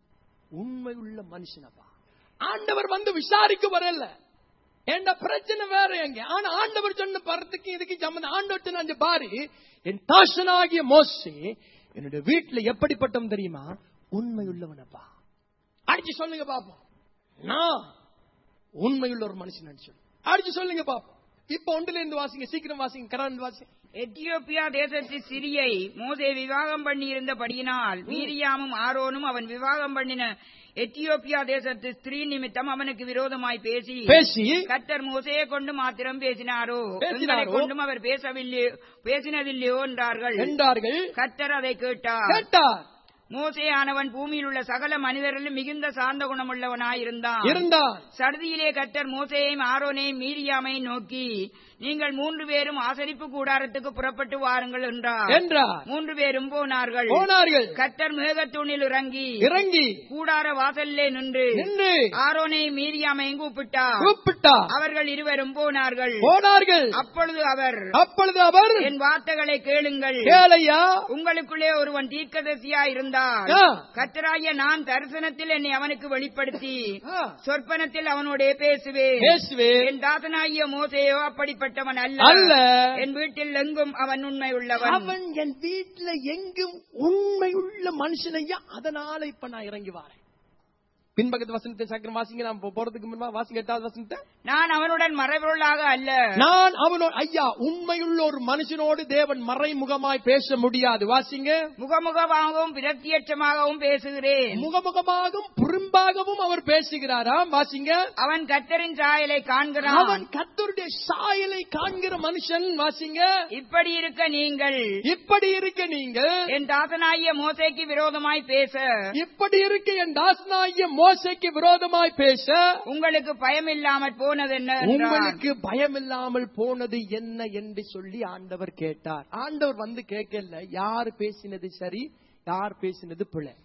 Speaker 1: உண்மை உள்ள மனுஷனப்பா ஆண்டவர் வந்து விசாரிக்க வரல என்ற பிரச்சனை வேற எங்க ஆனா ஆண்டவர் சொன்ன பரத்துக்கு இதுக்கு சம்பந்தம் ஆண்டவர் நான் பாரு என் தாசனாகிய மோசே என்னுடைய வீட்டுல எப்படிப்பட்டவன் தெரியுமா உண்மை உள்ளவனப்பா அடிச்சு சொல்லுங்க பாப்போம் நான் உண்மையுள்ள ஒரு மனுஷன் சொல்லு அடிச்சு சொல்லுங்க பாப்போம் இப்ப ஒன்றுல இருந்து வாசிங்க சீக்கிரம் வாசிங்க கடன் வாசிங்க
Speaker 2: எத்தியோப்பியா தேசத்து சிறியை மோசே விவாகம் பண்ணி இருந்தபடியினால் மீரியாமும் ஆரோனும் அவன் விவாகம் பண்ணின எத்தியோப்பியா தேசத்து ஸ்திரீ நிமித்தம் அவனுக்கு விரோதமாய் பேசி
Speaker 1: பேசி
Speaker 2: கத்தர் மோசையை கொண்டு மாத்திரம் பேசினாரோ
Speaker 1: பேசினாரோ?
Speaker 2: எங்களை கொண்டும் அவர் பேசவில்லையோ பேசினதில்லையோ என்றார்கள்
Speaker 1: என்றார்கள்
Speaker 2: கத்தர் அதை கேட்டார்
Speaker 1: கேட்டார்
Speaker 2: மோசேயானவன் பூமியில் உள்ள சகல மனிதரிலும் மிகுந்த சார்ந்த குணமுள்ளவனாயிருந்தான்
Speaker 1: இருந்தார்
Speaker 2: சடுதியிலே கத்தர் மோசேயையும் ஆரோனையும் மீரியாமையும் நோக்கி நீங்கள் மூன்று பேரும் ஆசரிப்பு கூடாரத்துக்கு புறப்பட்டு வாருங்கள் என்றார்
Speaker 1: என்றார்
Speaker 2: மூன்று பேரும் போனார்கள்
Speaker 1: போனார்கள்
Speaker 2: கத்தர் மேகத்தூணில் இறங்கி
Speaker 1: இறங்கி
Speaker 2: கூடார வாசலிலே நின்று
Speaker 1: நின்று
Speaker 2: ஆரோனையும் மீரியாமையும் கூப்பிட்டார்
Speaker 1: கூப்பிட்டார்
Speaker 2: அவர்கள் இருவரும் போனார்கள்
Speaker 1: போனார்கள்
Speaker 2: அப்பொழுது அவர்
Speaker 1: அப்பொழுது அவர்
Speaker 2: என் வார்த்தைகளை கேளுங்கள்
Speaker 1: கேளையா
Speaker 2: உங்களுக்குள்ளே ஒருவன் தீர்க்கதரிசியா இருந்தால்
Speaker 1: ஆ.
Speaker 2: கத்தராகிய நான் தரிசனத்தில் என்னை அவனுக்கு வெளிப்படுத்தி
Speaker 1: ஆ.
Speaker 2: சொற்பனத்தில் அவனோட பேசுவேன்
Speaker 1: பேசுவேன்
Speaker 2: என் தாசனாகிய மோசேயோ அப்படிப்பட்டவன் அல்ல
Speaker 1: அல்ல.
Speaker 2: என் வீட்டில் எங்கும் அவன் உண்மை உள்ளவன்
Speaker 1: அவன் என் வீட்டுல எங்கும் உண்மை உள்ள மனுஷனையா அதனால இப்ப நான் இறங்கி வாரேன் பின்பக்கத்து வசனத்தை சக்கரம் வாசிங்க நான் போ- போறதுக்கு முன்பா வாசிங்க எட்டாவது வசனத்தை
Speaker 2: நான் அவனுடன் மறைபொருளாக அல்ல
Speaker 1: நான் அவனோட ஐயா உண்மையுள்ள ஒரு மனுஷனோடு தேவன் மறைமுகமாய் பேச முடியாது வாசிங்க
Speaker 2: முகமுகமாகவும் பிரத்தியட்சமாகவும் பேசுகிறேன்
Speaker 1: முகமுகமாகவும் புறம்பாகவும் அவர் பேசுகிறாராம் வாசிங்க
Speaker 2: அவன் கத்தரின் சாயலை காண்கிறான்
Speaker 1: அவன் கத்தருடைய சாயலை காண்கிற மனுஷன் வாசிங்க
Speaker 2: இப்படி இருக்க நீங்கள்
Speaker 1: இப்படி இருக்க நீங்கள்
Speaker 2: என் தாசனாகிய மோசேக்கு விரோதமாய் பேச
Speaker 1: இப்படி இருக்க என் தாசனாகிய மோசைக்கு விரோதமாய் பேச
Speaker 2: உங்களுக்கு பயம் இல்லாமற் போனதென்ன என்றான்.
Speaker 1: உங்களுக்கு பயம் இல்லாமல் போனது என்ன என்று சொல்லி ஆண்டவர் கேட்டார் ஆண்டவர் வந்து கேட்கல யார் பேசினது சரி யார் பேசினது பிழை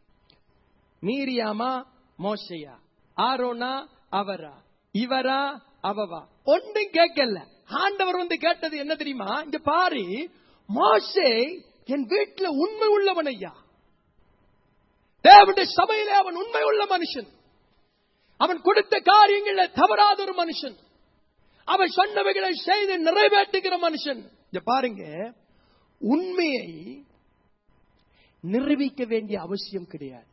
Speaker 1: மீரியாமா மோசையா ஆரோனா அவரா இவரா அவவா ஒன்றும் கேட்கல ஆண்டவர் வந்து கேட்டது என்ன தெரியுமா இங்க பாரு மோசே என் வீட்டுல உண்மை உள்ளவன் ஐயா தேவனுடைய சபையிலே அவன் உண்மை உள்ள மனுஷன் அவன் கொடுத்த காரியங்களை தவறாத ஒரு மனுஷன் அவன் சொன்னவைகளை செய்து நிறைவேற்றுகிற மனுஷன் இங்க பாருங்க உண்மையை நிரூபிக்க வேண்டிய அவசியம் கிடையாது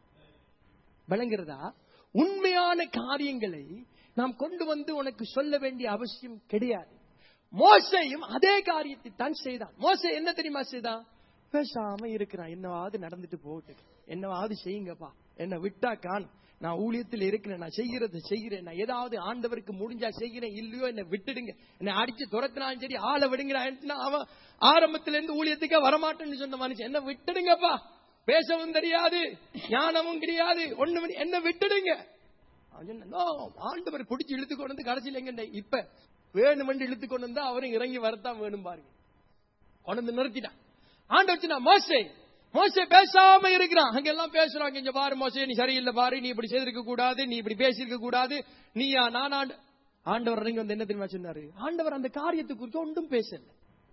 Speaker 1: விளங்குறதா உண்மையான காரியங்களை நாம் கொண்டு வந்து உனக்கு சொல்ல வேண்டிய அவசியம் கிடையாது மோசையும் அதே காரியத்தை தான் செய்தான் மோசை என்ன தெரியுமா செய்தான் பேசாம இருக்கிறான் என்னவாவது நடந்துட்டு போகட்டு என்னவாவது செய்யுங்கப்பா என்ன விட்டா கான் நான் ஊழியத்தில் இருக்கிறேன் நான் செய்யறது செய்கிறேன் நான் ஏதாவது ஆண்டவருக்கு முடிஞ்சா செய்கிறேன் இல்லையோ என்ன விட்டுடுங்க என்னை அடிச்சு துரத்தினாலும் சரி ஆளை விடுங்கிறான் அவன் ஆரம்பத்துல இருந்து ஊழியத்துக்கே வரமாட்டேன்னு சொன்ன மனுஷன் என்ன விட்டுடுங்கப்பா பேசவும் தெரியாது ஞானமும் கிடையாது ஒண்ணு என்ன விட்டுடுங்க அவன் சொன்னான், "No, ஆண்டவர் பிடிச்சு இழுத்து கொண்டு வந்து கடைசியில் எங்க இப்ப வேணுமென்று இழுத்து கொண்டு வந்தா அவரும் இறங்கி வரத்தான் வேணும் பாருங்க கொண்டு வந்து நிறுத்திட்டான் ஆண்டவர் சொன்னா மோசே மோசே பேசாம இருக்கிறான் அங்க எல்லாம் பேசுறாங்க இங்க பாரு மோசே நீ சரியில்லை பாரு நீ இப்படி செய்திருக்க கூடாது நீ இப்படி பேசியிருக்க கூடாது நீயா நான் ஆண்டு ஆண்டவர் இறங்கி வந்து என்ன தெரியுமா சொன்னாரு ஆண்டவர் அந்த காரியத்தை குறித்து ஒன்றும் பேசல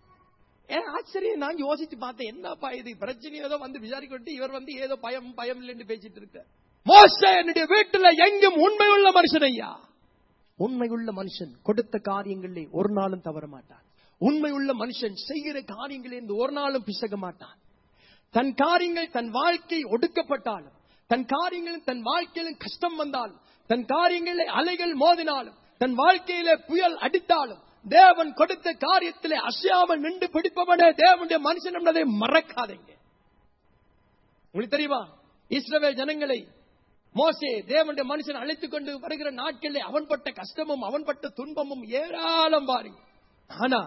Speaker 1: ஏன் ஆச்சரியம் நான் யோசிச்சு பார்த்தேன் என்னப்பா இது பிரச்சனை ஏதோ வந்து விசாரிக்கிட்டு இவர் வந்து ஏதோ பயம் பயம் இல்லைன்னு பேசிட்டு இருக்க மோசே என்னுடைய வீட்டுல எங்கும் உண்மையுள்ள மனுஷன் ஐயா உண்மையுள்ள மனுஷன் கொடுத்த காரியங்களிலே ஒரு நாளும் தவற மாட்டான் உண்மையுள்ள மனுஷன் செய்கிற காரியங்களில் ஒரு நாளும் பிசக மாட்டான் தன் காரியங்கள் தன் வாழ்க்கை ஒடுக்கப்பட்டாலும் தன் காரியங்களும் தன் வாழ்க்கையிலும் கஷ்டம் வந்தாலும் தன் காரியங்களில் அலைகள் மோதினாலும் தன் வாழ்க்கையிலே புயல் அடித்தாலும் தேவன் கொடுத்த காரியத்திலே அசையாமல் நின்று பிடிப்பவனே தேவனுடைய மனுஷன் என்பதை மறக்காதீங்க உங்களுக்கு தெரியுமா இஸ்ரவேல் ஜனங்களை மோசே தேவனுடைய மனுஷன் அழைத்துக் கொண்டு வருகிற நாட்களில் அவன் பட்ட கஷ்டமும் அவன் பட்ட துன்பமும் ஏராளம் பாருங்க ஆனா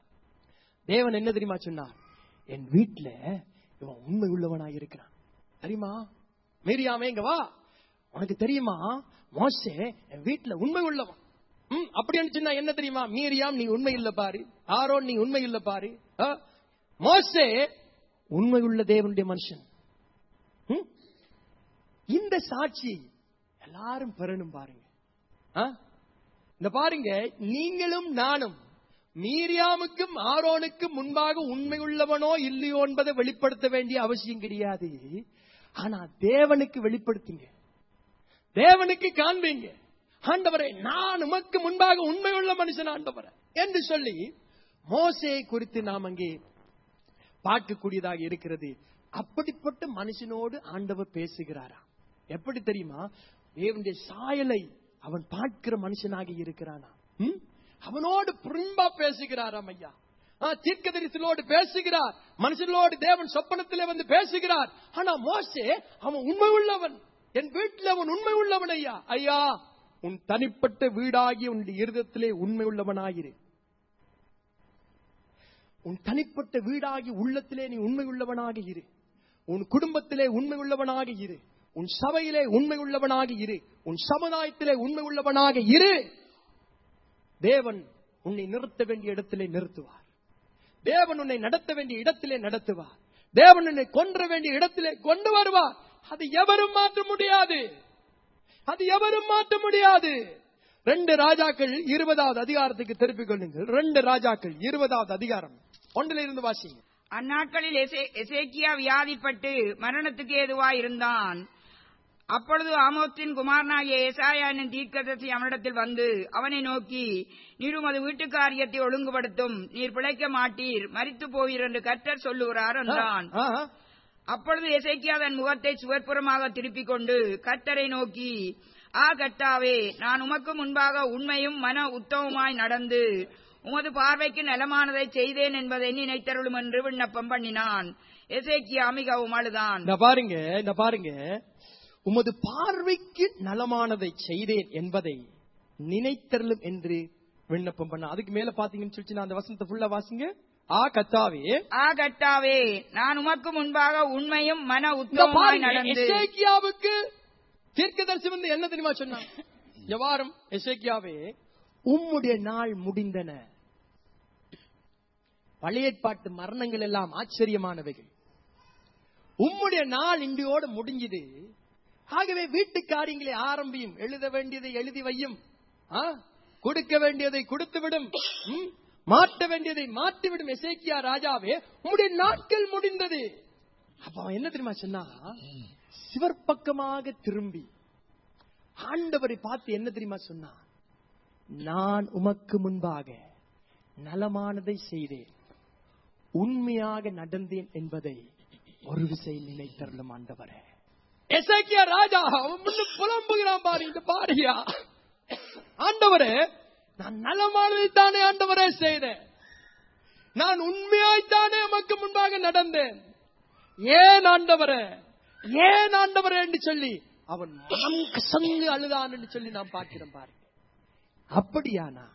Speaker 1: தேவன் என்ன தெரியுமா சொன்னார் என் வீட்டுல இவன் உண்மை உள்ளவனாய் இருக்கிறான் தெரியுமா மீறியாமே இங்க வா உனக்கு தெரியுமா மோசே என் வீட்டுல உண்மை உள்ளவன் ம், அப்படின்னு சொன்னா என்ன தெரியுமா மீரியாம் நீ உண்மை இல்ல பாரு ஆரோன் நீ உண்மை இல்ல பாரு ஆ? மோசே உண்மை உள்ள தேவனுடைய மனுஷன் ம்? இந்த சாட்சியை எல்லாரும் பெறணும் பாருங்க ஆ? இந்த பாருங்க நீங்களும் நானும் மீரியாமுக்கும் ஆரோனுக்கும் முன்பாக உண்மை உள்ளவனோ இல்லையோ என்பதை வெளிப்படுத்த வேண்டிய அவசியம் கிடையாது ஆனா தேவனுக்கு வெளிப்படுத்துங்க தேவனுக்கு காண்பீங்க ஆண்டவரே நான் உமக்கு முன்பாக உண்மை உள்ள மனுஷன் ஆண்டவரே என்று சொல்லி மோசையை குறித்து நாம் அங்கே பார்க்கக்கூடியதாக இருக்கிறது அப்படிப்பட்ட மனுஷனோடு ஆண்டவர் பேசுகிறாரா எப்படி தெரியுமா தேவனுடைய சாயலை அவன் பார்க்கிற மனுஷனாக இருக்கிறானா ம்? அவனோடு புரிம்பா பேசுகிறாராம் ஐயா ஆ, தீர்க்கதரிசிகளோடு பேசுகிறார் மனுஷனோடு தேவன் சொப்பனத்திலே வந்து பேசுகிறார் ஆனா மோசே அவன் உண்மை உள்ளவன் என் வீட்டில் அவன் உண்மை உள்ளவன் ஐயா ஐயா உன் தனிப்பட்ட வீடாகிய உன் இருதத்திலே உண்மை உள்ளவனாயிரு உன் தனிப்பட்ட வீடாகி உள்ளத்திலே நீ உண்மை உள்ளவனாக இரு உன் குடும்பத்திலே உண்மை உள்ளவனாக இரு உன் சபையிலே உண்மை உள்ளவனாக இரு உன் சமுதாயத்திலே உண்மை உள்ளவனாக இரு தேவன் உன்னை நிறுத்த வேண்டிய இடத்திலே நிறுத்துவார் தேவன் உன்னை நடத்த வேண்டிய இடத்திலே நடத்துவார் தேவன் உன்னை கொன்ற வேண்டிய இடத்திலே கொண்டு வருவார் அது எவரும் மாற்ற முடியாது அது எவரும் மாற்ற முடியாது ரெண்டு ராஜாக்கள் இருபதாவது அதிகாரத்துக்கு திருப்பிக் கொள்ளுங்கள் ரெண்டு ராஜாக்கள் இருபதாவது அதிகாரம் ஒன்றில் இருந்து வாசிங்க
Speaker 2: அந்நாட்களில் எசே- எசேக்கியா வியாதிப்பட்டு மரணத்துக்கு ஏதுவாய் இருந்தான் அப்பொழுது ஆமோத்தின் குமாரனாகிய ஏசாயா என்னும் தீர்க்கதரிசி அவனிடத்தில் வந்து அவனை நோக்கி நீர் உமது வீட்டு காரியத்தை ஒழுங்குபடுத்தும் நீர் பிழைக்க மாட்டீர் மரித்து போவீர் என்று கர்த்தர் சொல்லுகிறார் என்றான்
Speaker 1: ஆ, ஆ.
Speaker 2: அப்பொழுது எசேக்கியா தன் முகத்தை சுவர்ப்புறமாக திருப்பிக் கொண்டு கர்த்தரை நோக்கி ஆ கர்த்தாவே நான் உமக்கு முன்பாக உண்மையும் மன உத்தமமாய் நடந்து உமது பார்வைக்கு நலமானதை செய்தேன் என்பதை நினைத்தருளும் என்று விண்ணப்பம் பண்ணினான் எசேக்கியா மிகவும் அழுதான்
Speaker 1: இந்த பாருங்க இந்த பாருங்க உமது பார்வைக்கு நலமானதை செய்தேன் என்பதை நினைத்தருளும் என்று விண்ணப்பம் பண்ண அதுக்கு மேல பாத்தீங்கன்னு சொல்லி நான் அந்த வசனத்தை ஃபுல்லா வாசிங்க ஆ கத்தாவே
Speaker 2: ஆ கர்த்தாவே நான் உமக்கு முன்பாக உண்மையும் மன
Speaker 1: இந்த
Speaker 2: உத்தமமாய்
Speaker 1: பாருங்க
Speaker 2: நடந்து
Speaker 1: எசேக்கியாவுக்கு தீர்க்கதரிசி வந்து என்ன தெரியுமா சொன்னான் இந்த வாரம் எசேக்கியாவே உம்முடைய நாள் முடிந்தன பழைய ஏற்பாட்டு மரணங்கள் எல்லாம் ஆச்சரியமானவைகள் உம்முடைய நாள் இன்றையோடு முடிஞ்சது ஆகவே வீட்டு காரியங்களை ஆரம்பியும் எழுத வேண்டியதை எழுதி வையும் ஆ? கொடுக்க வேண்டியதை கொடுத்து விடும் ம்? மாற்ற வேண்டியதை மாற்றி விடும் எசேக்கியா ராஜாவே உம்முடைய நாட்கள் முடிந்தது அப்ப அவன் என்ன தெரியுமா சொன்னா சிவற்பக்கமாக திரும்பி ஆண்டவரை பார்த்து என்ன தெரியுமா சொன்னா நான் உமக்கு முன்பாக நலமானதை செய்தேன் உண்மையாக நடந்தேன் என்பதை ஒரு விசை நினைத்தருளும் ஆண்டவரே எசேக்கியா ராஜா அவன் முன்னு புலம்புகிறான் பாரு இந்த பாரியா ஆண்டவரே நான் நலமானதை தானே ஆண்டவரே செய்தேன் நான் உண்மையாய்த்தானே உமக்கு முன்பாக நடந்தேன் ஏன் ஆண்டவரே ஏன் ஆண்டவரே என்று சொல்லி அவன் மனம் கசங்கு அழுதான் என்று சொல்லி நாம் பார்க்கிறோம் பாருங்க அப்படியானா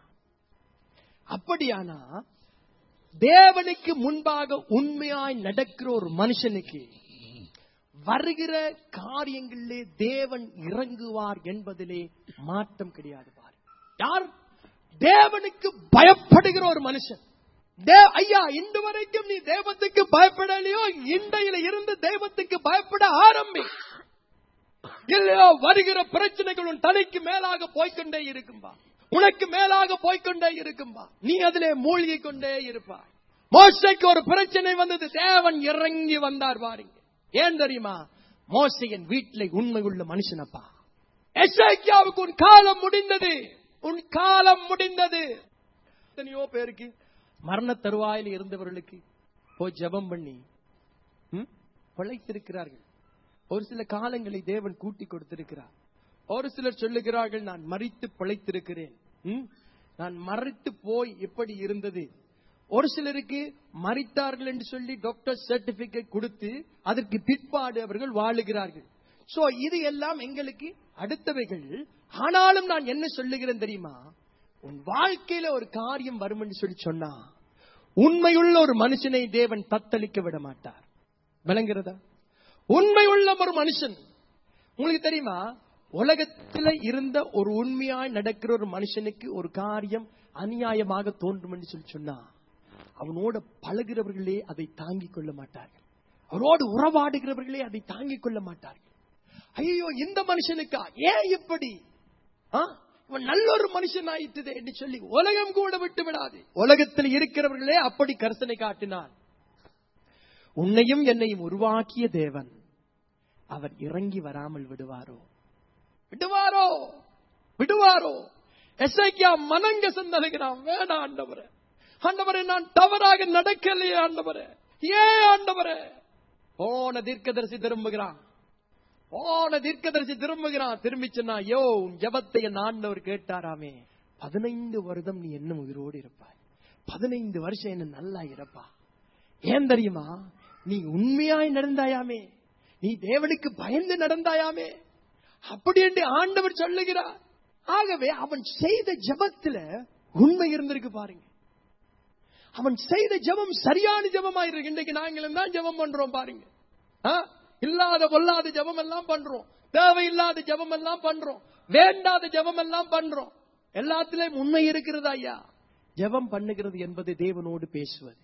Speaker 1: அப்படியானா தேவனுக்கு முன்பாக உண்மையாய் நடக்கிற ஒரு மனுஷனுக்கு வருகிற காரியங்களிலே தேவன் இறங்குவார் என்பதிலே மாற்றம் கிடையாது பாரு யார் தேவனுக்கு பயப்படுகிற ஒரு மனுஷன் தே- ஐயா இன்று வரைக்கும் நீ தெய்வத்துக்கு பயப்படலையோ இன்றையில இருந்து தெய்வத்துக்கு பயப்பட ஆரம்பி இல்லையோ வருகிற பிரச்சனைகள் உன் தலைக்கு மேலாக போய்க்கொண்டே இருக்கும்பா உனக்கு மேலாக போய்க்கொண்டே இருக்கும்பா நீ அதிலே மூழ்கி கொண்டே இருப்பாய் மோசைக்கு ஒரு பிரச்சனை வந்தது தேவன் இறங்கி வந்தார் பாருங்க ஏன் தெரியுமா மோசையன் வீட்டிலே உண்மை உள்ள மனுஷனப்பா எசேக்கியாவுக்கு உன் காலம் முடிந்தது உன் காலம் முடிந்தது எத்தனையோ பேருக்கு மரண தருவாயில் இருந்தவர்களுக்கு போய் ஜெபம் பண்ணி ம், பிழைத்திருக்கிறார்கள் ஒரு சில காலங்களை தேவன் கூட்டி கொடுத்திருக்கிறார் ஒரு சிலர் சொல்லுகிறார்கள் நான் மறித்து பிழைத்திருக்கிறேன் ம், நான் மறித்து போய் எப்படி இருந்தது ஒரு சிலருக்கு மறித்தார்கள் என்று சொல்லி டாக்டர் சர்டிபிகேட் கொடுத்து அதற்கு பிற்பாடு அவர்கள் வாழுகிறார்கள் சோ இது எல்லாம் எங்களுக்கு அடுத்தவைகள் ஆனாலும் நான் என்ன சொல்லுகிறேன் தெரியுமா உன் வாழ்க்கையில ஒரு காரியம் வரும் என்று சொல்லி சொன்னா உண்மையுள்ள ஒரு மனுஷனை தேவன் தத்தளிக்க விட மாட்டார் விளங்குறதா உண்மையுள்ள ஒரு மனுஷன் உங்களுக்கு தெரியுமா உலகத்துல இருந்த ஒரு உண்மையாய் நடக்கிற ஒரு மனுஷனுக்கு ஒரு காரியம் அநியாயமாக தோன்றும் என்று சொல்லி சொன்னா அவனோட பழகிறவர்களே அதை தாங்கிக் கொள்ள மாட்டார்கள் அவரோடு உறவாடுகிறவர்களே அதை தாங்கிக் கொள்ள மாட்டார்கள் ஐயோ இந்த மனுஷனுக்கா ஏன் இப்படி ஆ? இவன் நல்ல ஒரு மனுஷன் ஆயிட்டுதே என்று சொல்லி உலகம் கூட விட்டு விடாது உலகத்தில் இருக்கிறவர்களே அப்படி கருத்தனை காட்டினான் உன்னையும் என்னையும் உருவாக்கிய தேவன் அவர் இறங்கி வராமல் விடுவாரோ விடுவாரோ விடுவாரோ எஸ்ஐக்கியா மனங்க சந்தலுகிறான் வேணாம் ஆண்டவரே ஆண்டவரே நான் தவறாக நடக்கலையே ஆண்டவரே ஏன் ஆண்டவரே போன தீர்க்கதரிசி திரும்புகிறான் போன தீர்க்கதரிசி திரும்புகிறான் திரும்பி சொன்னா யோ உன் ஜெபத்தை என் ஆண்டவர் கேட்டாராமே பதினைந்து வருடம் நீ என்ன உயிரோடு இருப்பாய் பதினைந்து வருஷம் என்ன நல்லா இருப்பா ஏன் தெரியுமா நீ உண்மையாய் நடந்தாயாமே நீ தேவனுக்கு பயந்து நடந்தாயாமே அப்படி என்று ஆண்டவர் சொல்லுகிறார் ஆகவே அவன் செய்த ஜெபத்துல உண்மை இருந்திருக்கு பாருங்க அவன் செய்த ஜெபம் சரியான ஜெபமா இருக்கு இன்றைக்கு நாங்களும் தான் ஜெபம் பண்றோம் பாருங்க ஆ? இல்லாத பொல்லாத ஜெபம் எல்லாம் பண்றோம் தேவையில்லாத ஜெபம் எல்லாம் பண்றோம் வேண்டாத ஜெபம் எல்லாம் பண்றோம் எல்லாத்திலையும் உண்மை இருக்கிறதா ஐயா ஜெபம் பண்ணுகிறது என்பது தேவனோடு பேசுவது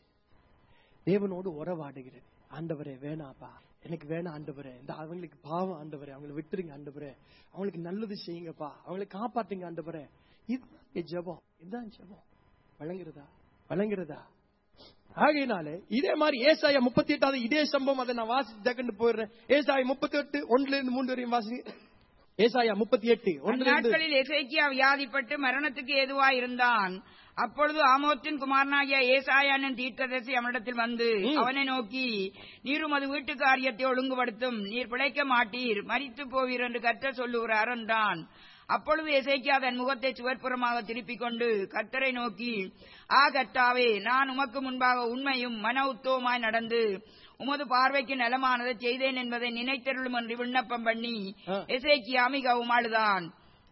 Speaker 1: தேவனோடு உறவாடுகிறது ஆண்டவரே வேணாப்பா எனக்கு வேணாம் ஆண்டவரே இந்த அவங்களுக்கு பாவம் ஆண்டவரே அவங்களை விட்டுருங்க ஆண்டவரே அவங்களுக்கு நல்லது செய்யுங்கப்பா அவங்களை காப்பாத்துங்க ஆண்டவரே இதுதான் ஜெபம் இதுதான் ஜெபம் வழங்குறதா வழங்குறதா ஆகையினாலே இதே மாதிரி ஏசாயா முப்பத்தி எட்டாவது இதே சம்பவம் அதை நான் வாசிச்சு தக்கண்டு போயிடுறேன் ஏசாயா முப்பத்தி எட்டு ஒன்றுல இருந்து மூன்று வரையும் வாசி ஏசாயா முப்பத்தி எட்டு ஒன்றுல இருந்து
Speaker 2: அந்நாட்களில் எசேக்கியா வியாதிப்பட்டு மரணத்துக்கு ஏதுவாய் இருந்தான் அப்பொழுது ஆமோத்தின் குமாரனாகிய ஏசாயானின் தீர்க்கதரிசி அவனிடத்தில் வந்து
Speaker 1: ம்.
Speaker 2: அவனை நோக்கி நீர் உமது வீட்டு காரியத்தை ஒழுங்குபடுத்தும் நீர் பிழைக்க மாட்டீர் மரித்து போவீர் என்று கர்த்தர் சொல்லுகிறார் என்றான் அப்பொழுது எசேக்கியா தன் முகத்தை சுவர்ப்புறமாக திருப்பிக் கொண்டு கர்த்தரை நோக்கி ஆ கர்த்தாவே நான் உமக்கு முன்பாக உண்மையும் மன உத்தவமாய் நடந்து உமது பார்வைக்கு நலமானதை செய்தேன் என்பதை நினைத்தருளும் என்று விண்ணப்பம் பண்ணி
Speaker 1: ஆ.
Speaker 2: எசேக்கியா மிகவும் அழுதான்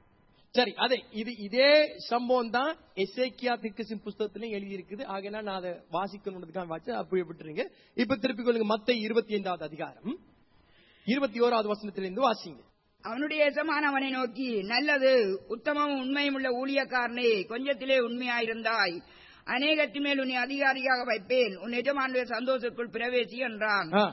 Speaker 1: சரி அதே இது இதே சம்பவம் தான் எசேக்கியா திர்க்கசின் புஸ்தகத்திலையும் எழுதி இருக்குது ஆகையினால் நான் அதை வாசிக்கணுன்றதுக்காக வாச்சு அப்படி விட்டுருங்க இப்ப திருப்பிக் கொள்ளுங்க மத்த இருபத்தி ஐந்தாவது அதிகாரம் இருபத்தி ஓராவது வசனத்திலிருந்து வாசிங்க
Speaker 2: அவனுடைய எசமான் அவனை நோக்கி நல்லது உத்தமமும் உண்மையும் உள்ள ஊழியக்காரனே கொஞ்சத்திலே உண்மையாயிருந்தாய் அநேகத்தின் மேல் உன்னை அதிகாரியாக வைப்பேன் உன் எஜமானுடைய சந்தோஷத்துக்குள் பிரவேசி என்றான்
Speaker 1: ஆ,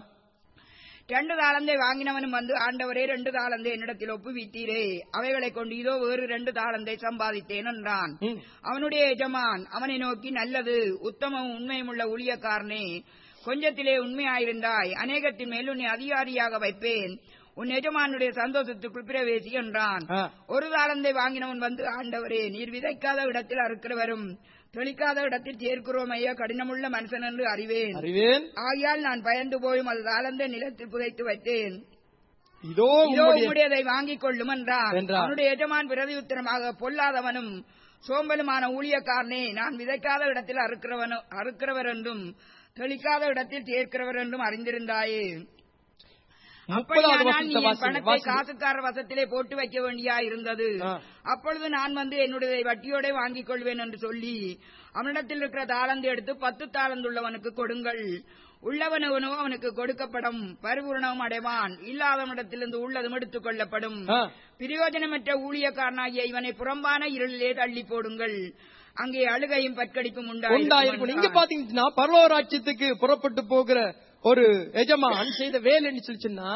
Speaker 2: ரெண்டு தாளந்தை வாங்கினவனும் வந்து ஆண்டவரே ரெண்டு தாளந்தை என்னிடத்தில் ஒப்புவித்தீரே அவைகளைக் கொண்டு இதோ வேறு ரெண்டு தாளந்தை சம்பாதித்தேன் என்றான்
Speaker 1: ம்.
Speaker 2: அவனுடைய எஜமான் அவனை நோக்கி நல்லது உத்தமமும் உண்மையும் உள்ள ஊழியக்காரனே கொஞ்சத்திலே உண்மையாயிருந்தாய் அநேகத்தின் மேல் உன்னை அதிகாரியாக வைப்பேன் உன் எஜமானுடைய சந்தோஷத்துக்குள் பிரவேசி என்றான்
Speaker 1: ஆ.
Speaker 2: ஒரு தாளந்தை வாங்கினவன் வந்து ஆண்டவரே நீர் விதைக்காத இடத்தில் அறுக்கிறவரும் தெளிக்காத இடத்தில் சேர்க்கிறோம் ஐயா கடினமுள்ள மனுஷன் என்று அறிவேன்
Speaker 1: அறிவேன்
Speaker 2: ஆகையால் நான் பயந்து போயும் அது தாளந்தை நிலத்தில் புதைத்து வைத்தேன்
Speaker 1: இதோ
Speaker 2: இதோ
Speaker 1: உம்முடைய
Speaker 2: உம்முடையதை வாங்கிக் கொள்ளும் என்றான்
Speaker 1: என்றான்.
Speaker 2: அவனுடைய எஜமான் பிரதியுத்தரமாக பொல்லாதவனும் சோம்பலுமான ஊழியக்காரனே நான் விதைக்காத இடத்தில் அறுக்கிறவனும் அறுக்கிறவர் என்றும் தெளிக்காத இடத்தில் சேர்க்கிறவர் என்றும் அறிந்திருந்தாயே
Speaker 1: முப்பதாவது
Speaker 2: அப்படியானால் நீ
Speaker 1: வசனத்தை
Speaker 2: என்
Speaker 1: வாசிங்க,
Speaker 2: பணத்தை
Speaker 1: வாசிங்க.
Speaker 2: காசுக்கார வசத்திலே போட்டு வைக்க வேண்டியா இருந்தது
Speaker 1: ஆ.
Speaker 2: அப்பொழுது நான் வந்து என்னுடைய வட்டியோட வாங்கிக் கொள்வேன் என்று சொல்லி அவனிடத்தில் இருக்கிற தாளந்து எடுத்து பத்து தாளந்துள்ளவனுக்கு கொடுங்கள் உள்ளவனவனோ அவனுக்கு கொடுக்கப்படும் பரிபூரணமும் அடைவான் இல்லாதவனிடத்திலிருந்து உள்ளதும் எடுத்துக் கொள்ளப்படும்
Speaker 1: ஆ.
Speaker 2: பிரயோஜனமற்ற ஊழியக்காரனாகிய இவனை புறம்பான இருளிலே தள்ளி போடுங்கள் அங்கே அழுகையும் பற்கடிப்பும்
Speaker 1: உண்டாயிருக்கும்
Speaker 2: உண்டாயிருக்கும்
Speaker 1: இங்க பாத்தீங்கன்னா பரலோக ராஜ்யத்துக்கு புறப்பட்டு போகிற ஒரு எஜமான் செய்த வேலைன்னு சொல்லிச்சுன்னா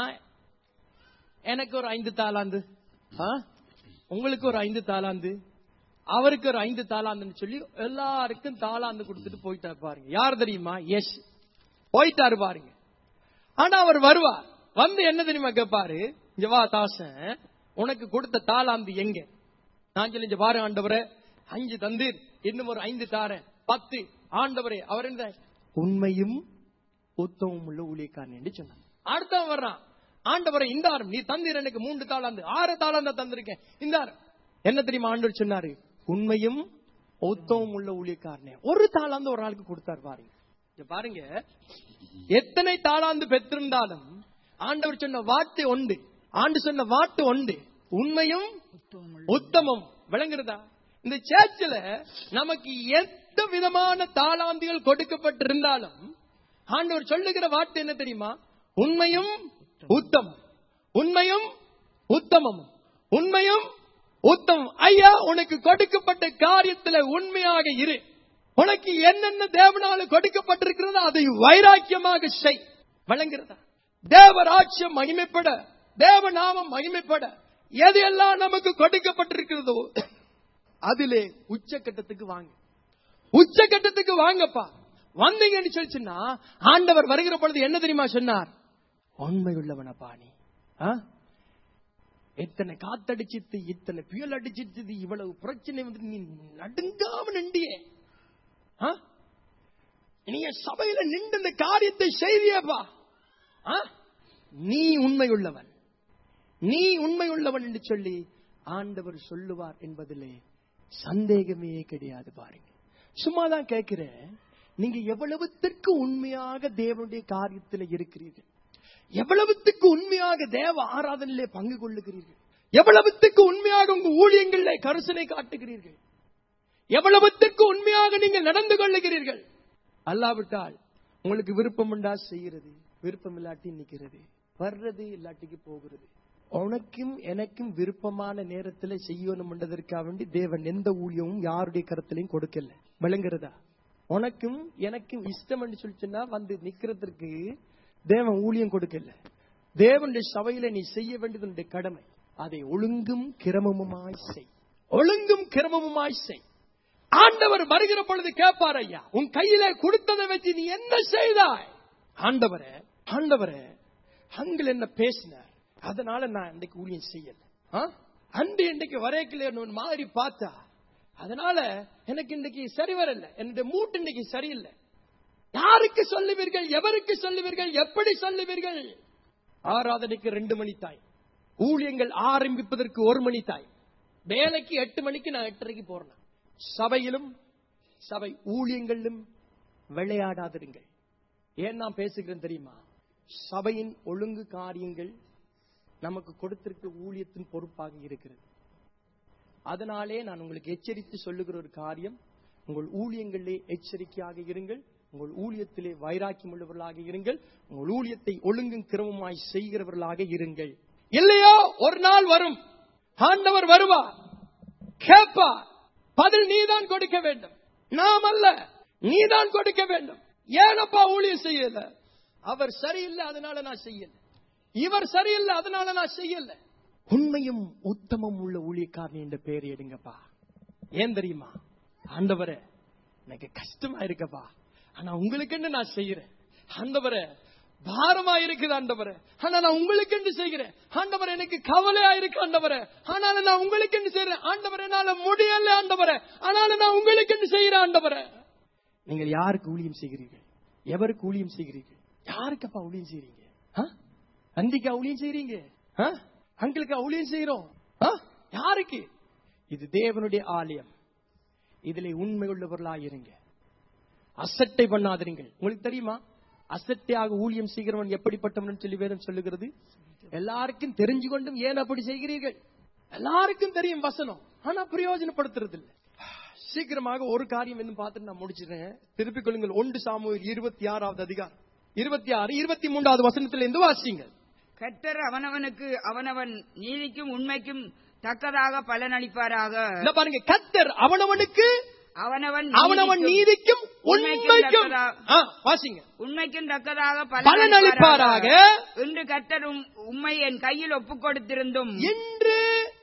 Speaker 1: எனக்கு ஒரு ஐந்து தாளாந்து ஆ? உங்களுக்கு ஒரு ஐந்து தாளாந்து அவருக்கு ஒரு ஐந்து தாளாந்துன்னு சொல்லி எல்லாருக்கும் தாளாந்து கொடுத்துட்டு போயிட்டார் பாருங்க யார் தெரியுமா எஸ் போயிட்டாரு பாருங்க ஆனா அவர் வருவார் வந்து என்ன தெரியுமா கேட்பாரு இங்க வா தாசன் உனக்கு கொடுத்த தாளாந்து எங்க நான் சொல்லி இங்க பாரு ஆண்டவரே அஞ்சு தந்தீர் இன்னும் ஒரு ஐந்து தாரேன் பத்து ஆண்டவரே அவர் என்ன உண்மையும் உத்தமும் உள்ள ஊழியக்காரன் என்று சொன்னார் அடுத்தவன் வர்றான் ஆண்டவரை இந்தாரும் நீ தந்தீர் எனக்கு மூன்று தாளாந்து ஆறு தாளாந்த தந்திருக்கேன் இந்தாரும் என்ன தெரியுமா ஆண்டவர் சொன்னாரு உண்மையும் உத்தமும் உள்ள ஊழியக்காரனே ஒரு தாளாந்து ஒரு ஆளுக்கு கொடுத்தார் பாருங்க இங்க பாருங்க எத்தனை தாளாந்து பெற்றிருந்தாலும் ஆண்டவர் சொன்ன வார்த்தை உண்டு ஆண்டு சொன்ன வார்த்தை உண்டு உண்மையும் உத்தமம் விளங்குறதா இந்த சேர்ச்சில் நமக்கு எந்த விதமான தாளாந்துகள் கொடுக்கப்பட்டிருந்தாலும் ஆண்டவர் சொல்லுகிற வார்த்தை என்ன தெரியுமா உண்மையும் உத்தமம் உண்மையும் உத்தமமும் உண்மையும் உத்தமம் ஐயா உனக்கு கொடுக்கப்பட்ட காரியத்துல உண்மையாக இரு உனக்கு என்னென்ன தேவனால கொடுக்கப்பட்டிருக்கிறதோ அதை வைராக்கியமாக செய் வழங்குறதா தேவராட்சியம் மகிமைப்பட தேவ நாமம் மகிமைப்பட எது எல்லாம் நமக்கு கொடுக்கப்பட்டிருக்கிறதோ அதிலே உச்சக்கட்டத்துக்கு வாங்க உச்சக்கட்டத்துக்கு வாங்கப்பா வந்தீங்கன்னு சொல்லிச்சுன்னா ஆண்டவர் வருகிற பொழுது என்ன தெரியுமா சொன்னார் உண்மை உள்ளவனப்பா நீ ஆ? இத்தனை காத்தடிச்சித்து இத்தனை புயல் அடிச்சிட்டு இவ்வளவு பிரச்சனை வந்து நீ நடுங்காம நின்றியே ஆ? நீ என் சபையில நின்று இந்த காரியத்தை செய்தியப்பா ஆ? நீ உண்மை உள்ளவன் நீ உண்மை உள்ளவன் என்று சொல்லி ஆண்டவர் சொல்லுவார் என்பதிலே சந்தேகமே கிடையாது பாருங்க சும்மா தான் கேட்கிறேன் நீங்க எவ்வளவுத்திற்கு உண்மையாக தேவனுடைய காரியத்தில் இருக்கிறீர்கள் எவ்வளவுத்துக்கு உண்மையாக தேவ ஆராதனையிலே பங்கு கொள்ளுகிறீர்கள் எவ்வளவுத்துக்கு உண்மையாக உங்க ஊழியங்களிலே கருசனை காட்டுகிறீர்கள் எவ்வளவுத்திற்கு உண்மையாக நீங்கள் நடந்து கொள்ளுகிறீர்கள் அல்லாவிட்டால் உங்களுக்கு விருப்பம் உண்டா செய்கிறது விருப்பம் இல்லாட்டி நிக்கிறது வர்றது இல்லாட்டிக்கு போகிறது உனக்கும் எனக்கும் விருப்பமான நேரத்தில் செய்யணும் என்றதற்காக வேண்டி தேவன் எந்த ஊழியமும் யாருடைய கருத்திலையும் கொடுக்கல விளங்குறதா உனக்கும் எனக்கும் இஷ்டம் என்று சொல்லிச்சுன்னா வந்து நிக்கிறதுக்கு தேவன் ஊழியம் கொடுக்கல தேவனுடைய சபையில நீ செய்ய வேண்டியது உன்னுடைய கடமை அதை ஒழுங்கும் கிரமமுமாய் செய் ஒழுங்கும் கிரமமுமாய் செய் ஆண்டவர் வருகிற பொழுது கேட்பார் ஐயா உன் கையில கொடுத்ததை வச்சு நீ என்ன செய்தாய் ஆண்டவரே ஆண்டவரே அங்கில் என்ன பேசினார் அதனால நான் இன்னைக்கு ஊழியம் செய்யல ஆ? அன்று இன்னைக்கு வரைக்கல ஒரு மாதிரி பார்த்தா அதனால எனக்கு இன்னைக்கு சரி வரல என்னுடைய மூட்டு இன்னைக்கு சரியில்லை யாருக்கு சொல்லுவீர்கள் எவருக்கு சொல்லுவீர்கள் எப்படி சொல்லுவீர்கள் ஆராதனைக்கு ரெண்டு மணி தாய் ஊழியங்கள் ஆரம்பிப்பதற்கு ஒரு மணி தாய் வேலைக்கு எட்டு மணிக்கு நான் எட்டரைக்கு போறேன் சபையிலும் சபை ஊழியங்களிலும் விளையாடாதிருங்கள் ஏன் நான் பேசுகிறேன் தெரியுமா சபையின் ஒழுங்கு காரியங்கள் நமக்கு கொடுத்திருக்க ஊழியத்தின் பொறுப்பாக இருக்கிறது அதனாலே நான் உங்களுக்கு எச்சரித்து சொல்லுகிற ஒரு காரியம் உங்கள் ஊழியங்களிலே எச்சரிக்கையாக இருங்கள் உங்கள் ஊழியத்திலே வைராக்கியம் உள்ளவர்களாக இருங்கள் உங்கள் ஊழியத்தை ஒழுங்கும் கிரமமாய் செய்கிறவர்களாக இருங்கள் இல்லையோ ஒரு நாள் வரும் ஆண்டவர் வருவார் கேட்பார் பதில் நீதான் கொடுக்க வேண்டும் நாம் அல்ல நீதான் கொடுக்க வேண்டும் ஏனப்பா ஊழியம் செய்யல அவர் சரியில்லை அதனால நான் செய்யல இவர் சரியில்லை அதனால நான் செய்யல உண்மையும் உத்தமம் உள்ள ஊழியக்காரன் என்ற பெயர் எடுங்கப்பா ஏன் தெரியுமா ஆண்டவரே எனக்கு கஷ்டமா இருக்கப்பா ஆனா உங்களுக்கு நான் செய்யறேன் ஆண்டவரே பாரமா இருக்குது ஆண்டவரே ஆனா நான் உங்களுக்கு செய்கிறேன் ஆண்டவரே எனக்கு கவலையா இருக்கு ஆண்டவரே ஆனாலும் நான் உங்களுக்கு செய்யறேன் ஆண்டவரே என்னால முடியல ஆண்டவரே ஆனாலும் நான் உங்களுக்கு செய்யறேன் ஆண்டவரே நீங்கள் யாருக்கு ஊழியம் செய்கிறீர்கள் எவருக்கு ஊழியம் செய்கிறீர்கள் யாருக்கப்பா ஊழியம் செய்றீங்க ஆ? அந்திக்கா ஊழியம் செய்றீங்க ஆ? அங்கிளுக்கா ஊழியம் செய்யறோம் ஆ? யாருக்கு இது தேவனுடைய ஆலயம் இதிலே உண்மை உள்ளவர்களாயிருங்க அசட்டை பண்ணாதிருங்கள் உங்களுக்கு தெரியுமா அசட்டையாக ஊழியம் செய்கிறவன் எப்படிப்பட்டவன் சொல்லி வேதம் சொல்லுகிறது எல்லாருக்கும் தெரிஞ்சு கொண்டும் ஏன் அப்படி செய்கிறீர்கள் எல்லாருக்கும் தெரியும் வசனம் ஆனா பிரயோஜனப்படுத்துறது இல்லை சீக்கிரமாக ஒரு காரியம் என்ன பார்த்துட்டு நான் முடிச்சிடுறேன் திருப்பிக் கொள்ளுங்கள் ஒன்று சாமுவேல் இருபத்தி ஆறாவது அதிகாரம் இருபத்தி ஆறு இருபத்தி மூன்றாவது வசனத்தில் இருந்து வாசிங்க
Speaker 2: கர்த்தர் அவனவனுக்கு அவனவன் நீதிக்கும் உண்மைக்கும் தக்கதாக பலனளிப்பாராக
Speaker 1: இந்த பாருங்க கத்தர் அவனவனுக்கு
Speaker 2: அவனவன்
Speaker 1: அவனவன்
Speaker 2: நீதிக்கும்
Speaker 1: நீதிக்கும்
Speaker 2: உண்மைக்கும்
Speaker 1: உண்மைக்கும்
Speaker 2: தக்கதா-
Speaker 1: ஆ, வாசிங்க
Speaker 2: உண்மைக்கும் தக்கதாக
Speaker 1: பலனளிப்பாராக
Speaker 2: இன்று கர்த்தர் உம்- உம்மை என் கையில் ஒப்புக் கொடுத்திருந்தும்
Speaker 1: இன்று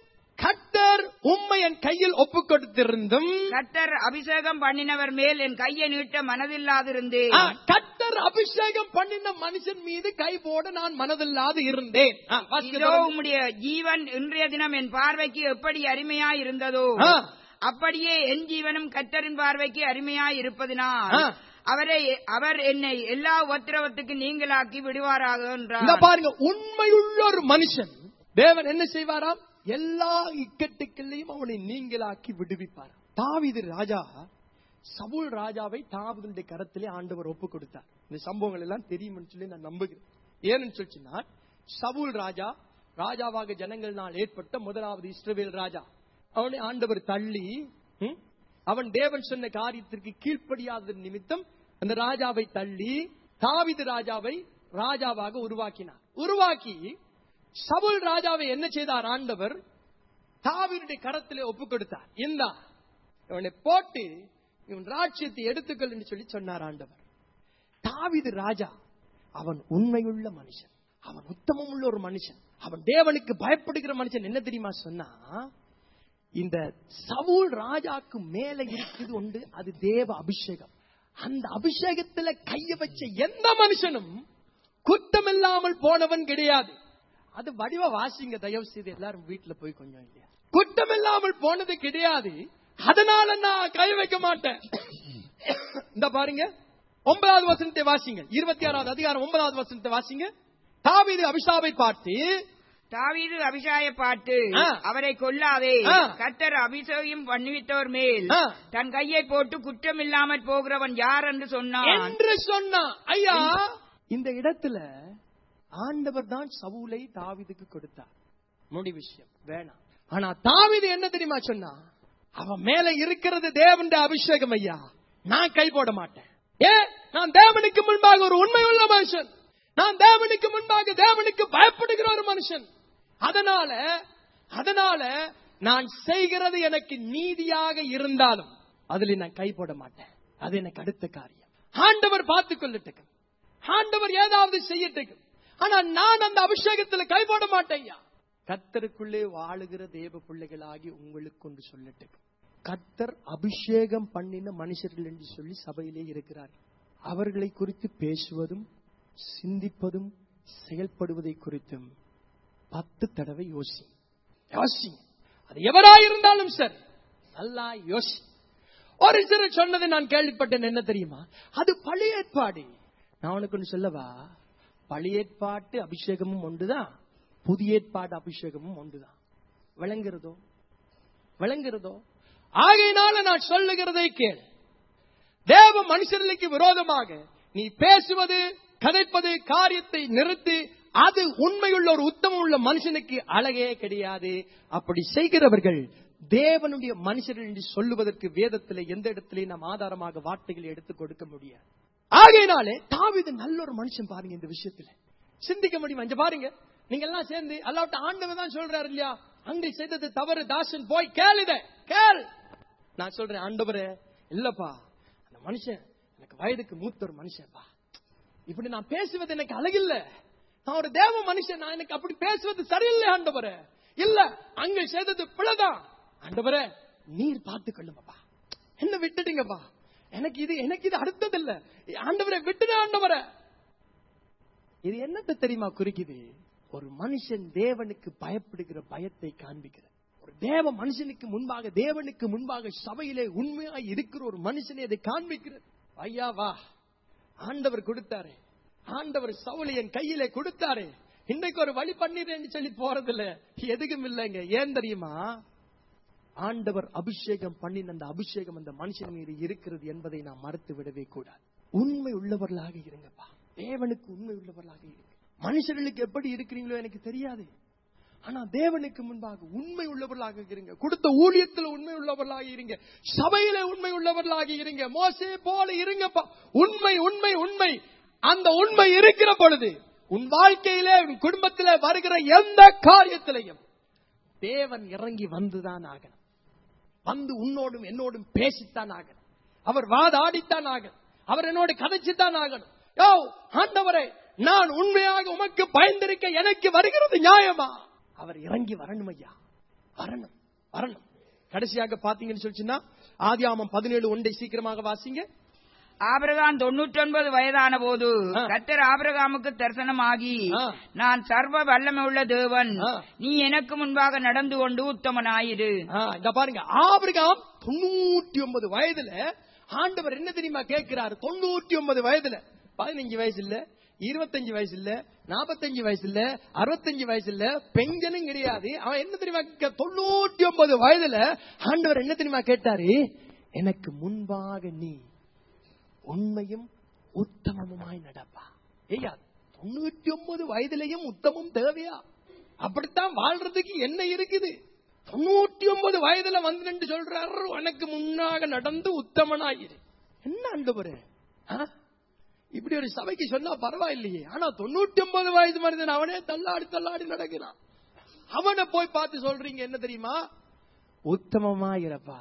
Speaker 1: கத்தர் உம்மை என் கையில் ஒப்புக் கொடுத்திருந்தும்
Speaker 2: கர்த்தர் அபிஷேகம் பண்ணினவர் மேல் என் கையை நீட்ட மனதில்லாதிருந்தேன்
Speaker 1: ஆ, கத்தர் அபிஷேகம் பண்ணின மனுஷன் மீது கை போட நான் மனதில்லாது இருந்தேன் ஆ, வாசிங்க
Speaker 2: இதோ
Speaker 1: தொடர்ந்து.
Speaker 2: உம்முடைய ஜீவன் இன்றைய தினம் என் பார்வைக்கு எப்படி அருமையா இருந்ததோ
Speaker 1: ஆ.
Speaker 2: அப்படியே என் ஜீவனும் கர்த்தரின் பார்வைக்கு அருமையா இருப்பதினால்
Speaker 1: ஆ.
Speaker 2: அவரை அவர் என்னை எல்லா உத்திரவத்துக்கு நீங்களாக்கி விடுவாராக
Speaker 1: இந்த
Speaker 2: என்றார்
Speaker 1: பாருங்க உண்மையுள்ள ஒரு மனுஷன் தேவன் என்ன செய்வாராம் எல்லா இக்கட்டுக்களையும் அவனை நீங்களாக்கி விடுவிப்பார் தாவீது ராஜா சவுல் ராஜாவை தாவீதுடைய கரத்திலே ஆண்டவர் ஒப்பு கொடுத்தார் இந்த சம்பவங்கள் எல்லாம் தெரியும் சொல்லி நான் நம்புகிறேன் ஏன்னு சொல்லிச்சுன்னா சவுல் ராஜா ராஜாவாக ஜனங்கள்னால் ஏற்பட்ட முதலாவது இஸ்ரவேல் ராஜா அவனை ஆண்டவர் தள்ளி ம், அவன் தேவன் சொன்ன காரியத்திற்கு கீழ்ப்படியாத நிமித்தம் அந்த ராஜாவை தள்ளி தாவீது ராஜாவை ராஜாவாக உருவாக்கினார் உருவாக்கி சவுல் ராஜாவை என்ன செய்தார் ஆண்டவர் தாவீருடைய கரத்திலே ஒப்பு கொடுத்தார் இந்தா இவனை போட்டு இவன் ராஜ்யத்தை எடுத்துக்கொள் என்று சொல்லி சொன்னார் ஆண்டவர் தாவீது ராஜா அவன் உண்மையுள்ள மனுஷன் அவன் உத்தமம் உள்ள ஒரு மனுஷன் அவன் தேவனுக்கு பயப்படுகிற மனுஷன் என்ன தெரியுமா சொன்னா இந்த சவுல் ராஜாக்கு மேல இருக்குது உண்டு அது தேவ அபிஷேகம் அந்த அபிஷேகத்துல கைய வச்ச எந்த மனுஷனும் குற்றமில்லாமல் போனவன் கிடையாது அது வடிவ வாசிங்க தயவு செய்து எல்லாரும் வீட்டுல போய் கொஞ்சம் இல்லையா குற்றமில்லாமல் போனது கிடையாது அதனால நான் கை வைக்க மாட்டேன் இந்த பாருங்க ஒன்பதாவது வசனத்தை வாசிங்க இருபத்தி ஆறாவது அதிகாரம் ஒன்பதாவது வசனத்தை வாசிங்க தாவீது அபிஷாவை பார்த்து
Speaker 2: தாவீது அபிஷாய பாட்டு
Speaker 1: ஆ.
Speaker 2: அவரை கொல்லாதே
Speaker 1: ஆ.
Speaker 2: கர்த்தர் அபிஷேகம் பண்ணுவித்தவர் மேல்
Speaker 1: ஆ.
Speaker 2: தன் கையை போட்டு குற்றம் இல்லாமல் போகிறவன் யார் என்று சொன்னான்
Speaker 1: என்று சொன்னான் ஐயா இந்த இடத்துல ஆண்டவர் தான் சவுலை தாவீதுக்கு கொடுத்தார் முடி விஷயம் வேணாம் ஆனா தாவீது என்ன தெரியுமா சொன்னா அவன் மேல இருக்கிறது தேவனுடைய அபிஷேகம் ஐயா நான் கை போட மாட்டேன் ஏ நான் தேவனுக்கு முன்பாக ஒரு உண்மை உள்ள மனுஷன் நான் தேவனுக்கு முன்பாக தேவனுக்கு பயப்படுகிற ஒரு மனுஷன் அதனால அதனால நான் செய்கிறது எனக்கு நீதியாக இருந்தாலும் அதுல நான் கை போட மாட்டேன் அது எனக்கு அடுத்த காரியம் ஆண்டவர் பார்த்துக் கொள்ளட்டுக்கும் ஆண்டவர் ஏதாவது செய்யட்டுக்கும் ஆனா நான் அந்த அபிஷேகத்துல கை போட மாட்டேன்யா கத்தருக்குள்ளே வாழுகிற தேவ பிள்ளைகளாகி உங்களுக்கு ஒன்று சொல்லட்டுக்கும் கத்தர் அபிஷேகம் பண்ணின மனுஷர்கள் என்று சொல்லி சபையிலே இருக்கிறார் அவர்களை குறித்து பேசுவதும் சிந்திப்பதும் செயல்படுவதை குறித்தும் பத்து தடவை யோசி யோசி அது எவராயிருந்தாலும் சரி நல்லா யோசி ஒரு சிலர் சொன்னதை நான் கேள்விப்பட்டேன் என்ன தெரியுமா அது பழைய ஏற்பாடு நான் உனக்கு ஒன்று சொல்லவா பழைய ஏற்பாட்டு அபிஷேகமும் ஒன்றுதான் புதிய ஏற்பாடு அபிஷேகமும் ஒன்றுதான் விளங்குறதோ விளங்குறதோ ஆகையினால நான் சொல்லுகிறதை கேள் தேவ மனுஷர்களுக்கு விரோதமாக நீ பேசுவது கதைப்பது காரியத்தை நிறுத்தி அது உண்மையுள்ள ஒரு உத்தமம் உள்ள மனுஷனுக்கு அழகே கிடையாது அப்படி செய்கிறவர்கள் தேவனுடைய மனுஷர்கள் என்று சொல்லுவதற்கு வேதத்திலே எந்த இடத்திலே நாம் ஆதாரமாக வார்த்தைகளை எடுத்து கொடுக்க முடியாது ஆகையினாலே தாவீது நல்ல ஒரு மனுஷன் பாருங்க இந்த விஷயத்துல சிந்திக்க முடியுமா இங்க பாருங்க நீங்க எல்லாம் சேர்ந்து அல்லாவிட்ட ஆண்டவர் தான் சொல்றாரு இல்லையா அங்கே செய்தது தவறு தாசன் போய் கேளுத கேள் நான் சொல்றேன் ஆண்டவரே இல்லப்பா அந்த மனுஷன் எனக்கு வயதுக்கு மூத்த ஒரு மனுஷன்ப்பா இப்படி நான் பேசுவது எனக்கு அழகில்ல நான் ஒரு தேவ மனுஷன் நான் எனக்கு அப்படி பேசுவது சரியில்லை ஆண்டவரே இல்ல அங்க செய்தது பிழைதான் ஆண்டவரே நீர் பார்த்து கொள்ளுங்கப்பா என்ன விட்டுட்டீங்கப்பா எனக்கு இது எனக்கு இது அடுத்தது இல்ல ஆண்டவரை விட்டுடு ஆண்டவரை இது என்னத்தை தெரியுமா குறிக்குது ஒரு மனுஷன் தேவனுக்கு பயப்படுகிற பயத்தை காண்பிக்கிற ஒரு தேவ மனுஷனுக்கு முன்பாக தேவனுக்கு முன்பாக சபையிலே உண்மையாய் இருக்கிற ஒரு மனுஷனை அதை காண்பிக்கிறது ஐயா வா ஆண்டவர் கொடுத்தாரு ஆண்டவர் சவுளை என் கையிலே கொடுத்தாரு இன்னைக்கு ஒரு வழி பண்ணிடுறேன்னு சொல்லி போறதில்ல எதுக்கும் இல்லைங்க ஏன் தெரியுமா ஆண்டவர் அபிஷேகம் பண்ணின அந்த அபிஷேகம் அந்த மனுஷன் மீது இருக்கிறது என்பதை நாம் மறுத்து விடவே கூடாது உண்மை உள்ளவர்களாக இருங்கப்பா தேவனுக்கு உண்மை உள்ளவர்களாக இருங்க மனுஷர்களுக்கு எப்படி இருக்கிறீங்களோ எனக்கு தெரியாது ஆனா தேவனுக்கு முன்பாக உண்மை உள்ளவர்களாக இருங்க கொடுத்த ஊழியத்துல உண்மை உள்ளவர்களாக இருங்க சபையில உண்மை உள்ளவர்களாக இருங்க மோசே போல இருங்கப்பா உண்மை உண்மை உண்மை அந்த உண்மை இருக்கிற பொழுது உன் வாழ்க்கையிலே உன் குடும்பத்திலே வருகிற எந்த காரியத்திலையும் தேவன் இறங்கி வந்துதான் ஆகணும் வந்து உன்னோடும் என்னோடும் பேசித்தான் ஆகணும் அவர் வாதாடித்தான் ஆகணும் அவர் என்னோடு கதைச்சுத்தான் ஆகணும் யோ ஆண்டவரே நான் உண்மையாக உமக்கு பயந்திருக்க எனக்கு வருகிறது நியாயமா அவர் இறங்கி வரணும் ஐயா வரணும் வரணும் கடைசியாக பாத்தீங்கன்னு சொல்லிச்சுன்னா ஆதியாமம் பதினேழு ஒன்றை சீக்கிரமாக வாசிங்க
Speaker 2: ஆபிரகாம் தொண்ணூற்றி ஒன்பது வயதான போது
Speaker 1: ஆ.
Speaker 2: கர்த்தர் ஆபிரகாமுக்கு தரிசனமாகி
Speaker 1: ஆ.
Speaker 2: நான் சர்வ வல்லமை உள்ள தேவன்
Speaker 1: ஆ.
Speaker 2: நீ எனக்கு முன்பாக நடந்து கொண்டு உத்தமனாயிரு
Speaker 1: ஆ, இந்த பாருங்க ஆபிரகாம் தொண்ணூற்றி ஒன்பது வயதுல ஆண்டவர் என்ன தெரியுமா கேட்கிறாரு தொண்ணூற்றி ஒன்பது வயதுல பதினஞ்சு வயசு இல்ல இருபத்தஞ்சு வயசு இல்ல நாற்பத்தஞ்சு வயசு இல்ல அறுபத்தஞ்சு வயசு இல்ல பெஞ்சனும் கிடையாது அவன் என்ன தெரியுமா கே- தொண்ணூற்றி ஒன்பது வயதுல ஆண்டவர் என்ன தெரியுமா கேட்டாரு எனக்கு முன்பாக நீ உண்மையும் உத்தமமுமாய் நடப்பா ஐயா தொண்ணூற்றி ஒன்பது வயதிலையும் உத்தமம் தேவையா அப்படித்தான் வாழ்றதுக்கு என்ன இருக்குது தொண்ணூற்றி ஒன்பது வயதுல வந்து நின்று சொல்றாரு உனக்கு முன்னாக நடந்து உத்தமனாயிரு என்ன ஆண்டவரே ஆ? இப்படி ஒரு சபைக்கு சொன்னா பரவாயில்லையே ஆனா தொண்ணூற்றி ஒன்பது வயது மனிதன் அவனே தள்ளாடி தள்ளாடி நடக்கிறான் அவனை போய் பார்த்து சொல்றீங்க என்ன தெரியுமா உத்தமமா இருப்பா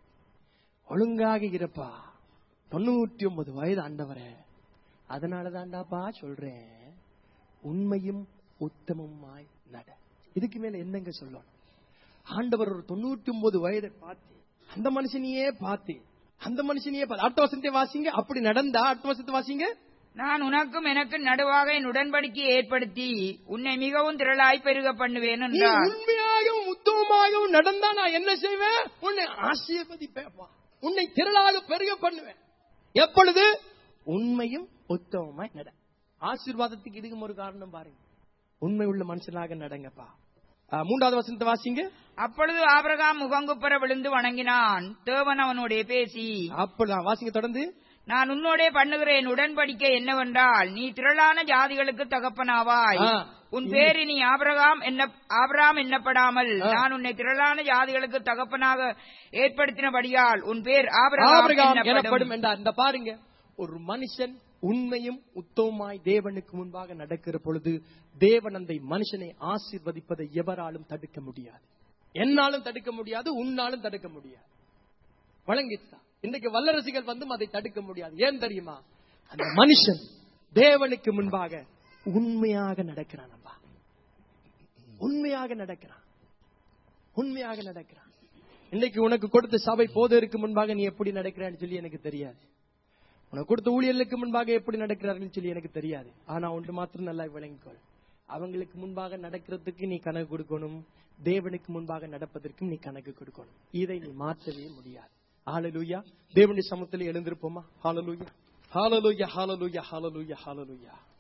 Speaker 1: ஒழுங்காக இருப்பா தொண்ணூற்றி ஒன்பது வயது ஆண்டவரே அதனால தாண்டாப்பா சொல்றேன் உண்மையும் உத்தமமாய் நட இதுக்கு மேல என்னங்க சொல்லணும் ஆண்டவர் ஒரு தொண்ணூத்தி ஒன்பது வயதை பார்த்து அந்த மனுஷனையே பார்த்து அந்த மனுஷனையே பார்த்து அடுத்த வருஷத்தை வாசிங்க அப்படி நடந்தா அடுத்த வருஷத்தை வாசிங்க
Speaker 2: நான் உனக்கும் எனக்கு நடுவாக என் உடன்படிக்கையை ஏற்படுத்தி உன்னை மிகவும் திரளாய் பெருக பண்ணுவேன்
Speaker 1: நீ
Speaker 2: என்றார்
Speaker 1: உண்மையாகவும் உத்தமமாகவும் நடந்தா நான் என்ன செய்வேன் உன்னை ஆசீர்வதிப்பேப்பா உன்னை திரளாக பெருக பண்ணுவேன் எப்பொழுது உண்மையும் உத்தமமாய் நட ஆசீர்வாதத்துக்கு இதுக்கும் ஒரு காரணம் பாருங்க உண்மை உள்ள மனுஷனாக நடங்கப்பா ஆ, மூன்றாவது வசனத்தை வாசிங்க
Speaker 2: அப்பொழுது ஆபிரகாம் முகங்குப்புற விழுந்து வணங்கினான் தேவன் அவனோடே பேசி
Speaker 1: அப்ப வாசிங்க தொடர்ந்து
Speaker 2: நான் உன்னோடே பண்ணுகிற என் உடன்படிக்கை என்னவென்றால் நீ திரளான ஜாதிகளுக்கு தகப்பனாவாய்
Speaker 1: ஆ.
Speaker 2: உன் பேரு நீ ஆபிரகாம் என்ன ஆபிரகாம் என்னப்படாமல்
Speaker 1: ஆ.
Speaker 2: நான் உன்னை திரளான ஜாதிகளுக்கு தகப்பனாக ஏற்படுத்தினபடியால் உன் பேர் ஆபிரகாம்
Speaker 1: ஆபிரகாம் எனப்படும்
Speaker 2: என்னப்படும்
Speaker 1: என்றார் இந்த பாருங்க ஒரு மனுஷன் உண்மையும் உத்தமமாய் தேவனுக்கு முன்பாக நடக்கிற பொழுது தேவன் அந்த மனுஷனை ஆசீர்வதிப்பதை எவராலும் தடுக்க முடியாது என்னாலும் தடுக்க முடியாது உன்னாலும் தடுக்க முடியாது வழங்கிச்சா இன்றைக்கு வல்லரசிகள் வந்தும் அதை தடுக்க முடியாது ஏன் தெரியுமா அந்த மனுஷன் தேவனுக்கு முன்பாக உண்மையாக நடக்கிறான் அப்பா உண்மையாக நடக்கிறான் உண்மையாக நடக்கிறான் இன்னைக்கு உனக்கு கொடுத்த சபை போதருக்கு முன்பாக நீ எப்படி நடக்கிறான்னு சொல்லி எனக்கு தெரியாது உனக்கு கொடுத்த ஊழியர்களுக்கு முன்பாக எப்படி நடக்கிறார்கள் சொல்லி எனக்கு தெரியாது ஆனா ஒன்று மாத்திரம் நல்லா விளங்கிக்கொள் அவங்களுக்கு முன்பாக நடக்கிறதுக்கு நீ கணக்கு கொடுக்கணும் தேவனுக்கு முன்பாக நடப்பதற்கும் நீ கணக்கு கொடுக்கணும் இதை நீ மாற்றவே முடியாது ஹalleluya தேவனுடைய சமூகத்தில் எழுந்திருப்போமா ஹalleluya ஹalleluya ஹalleluya ஹalleluya ஹalleluya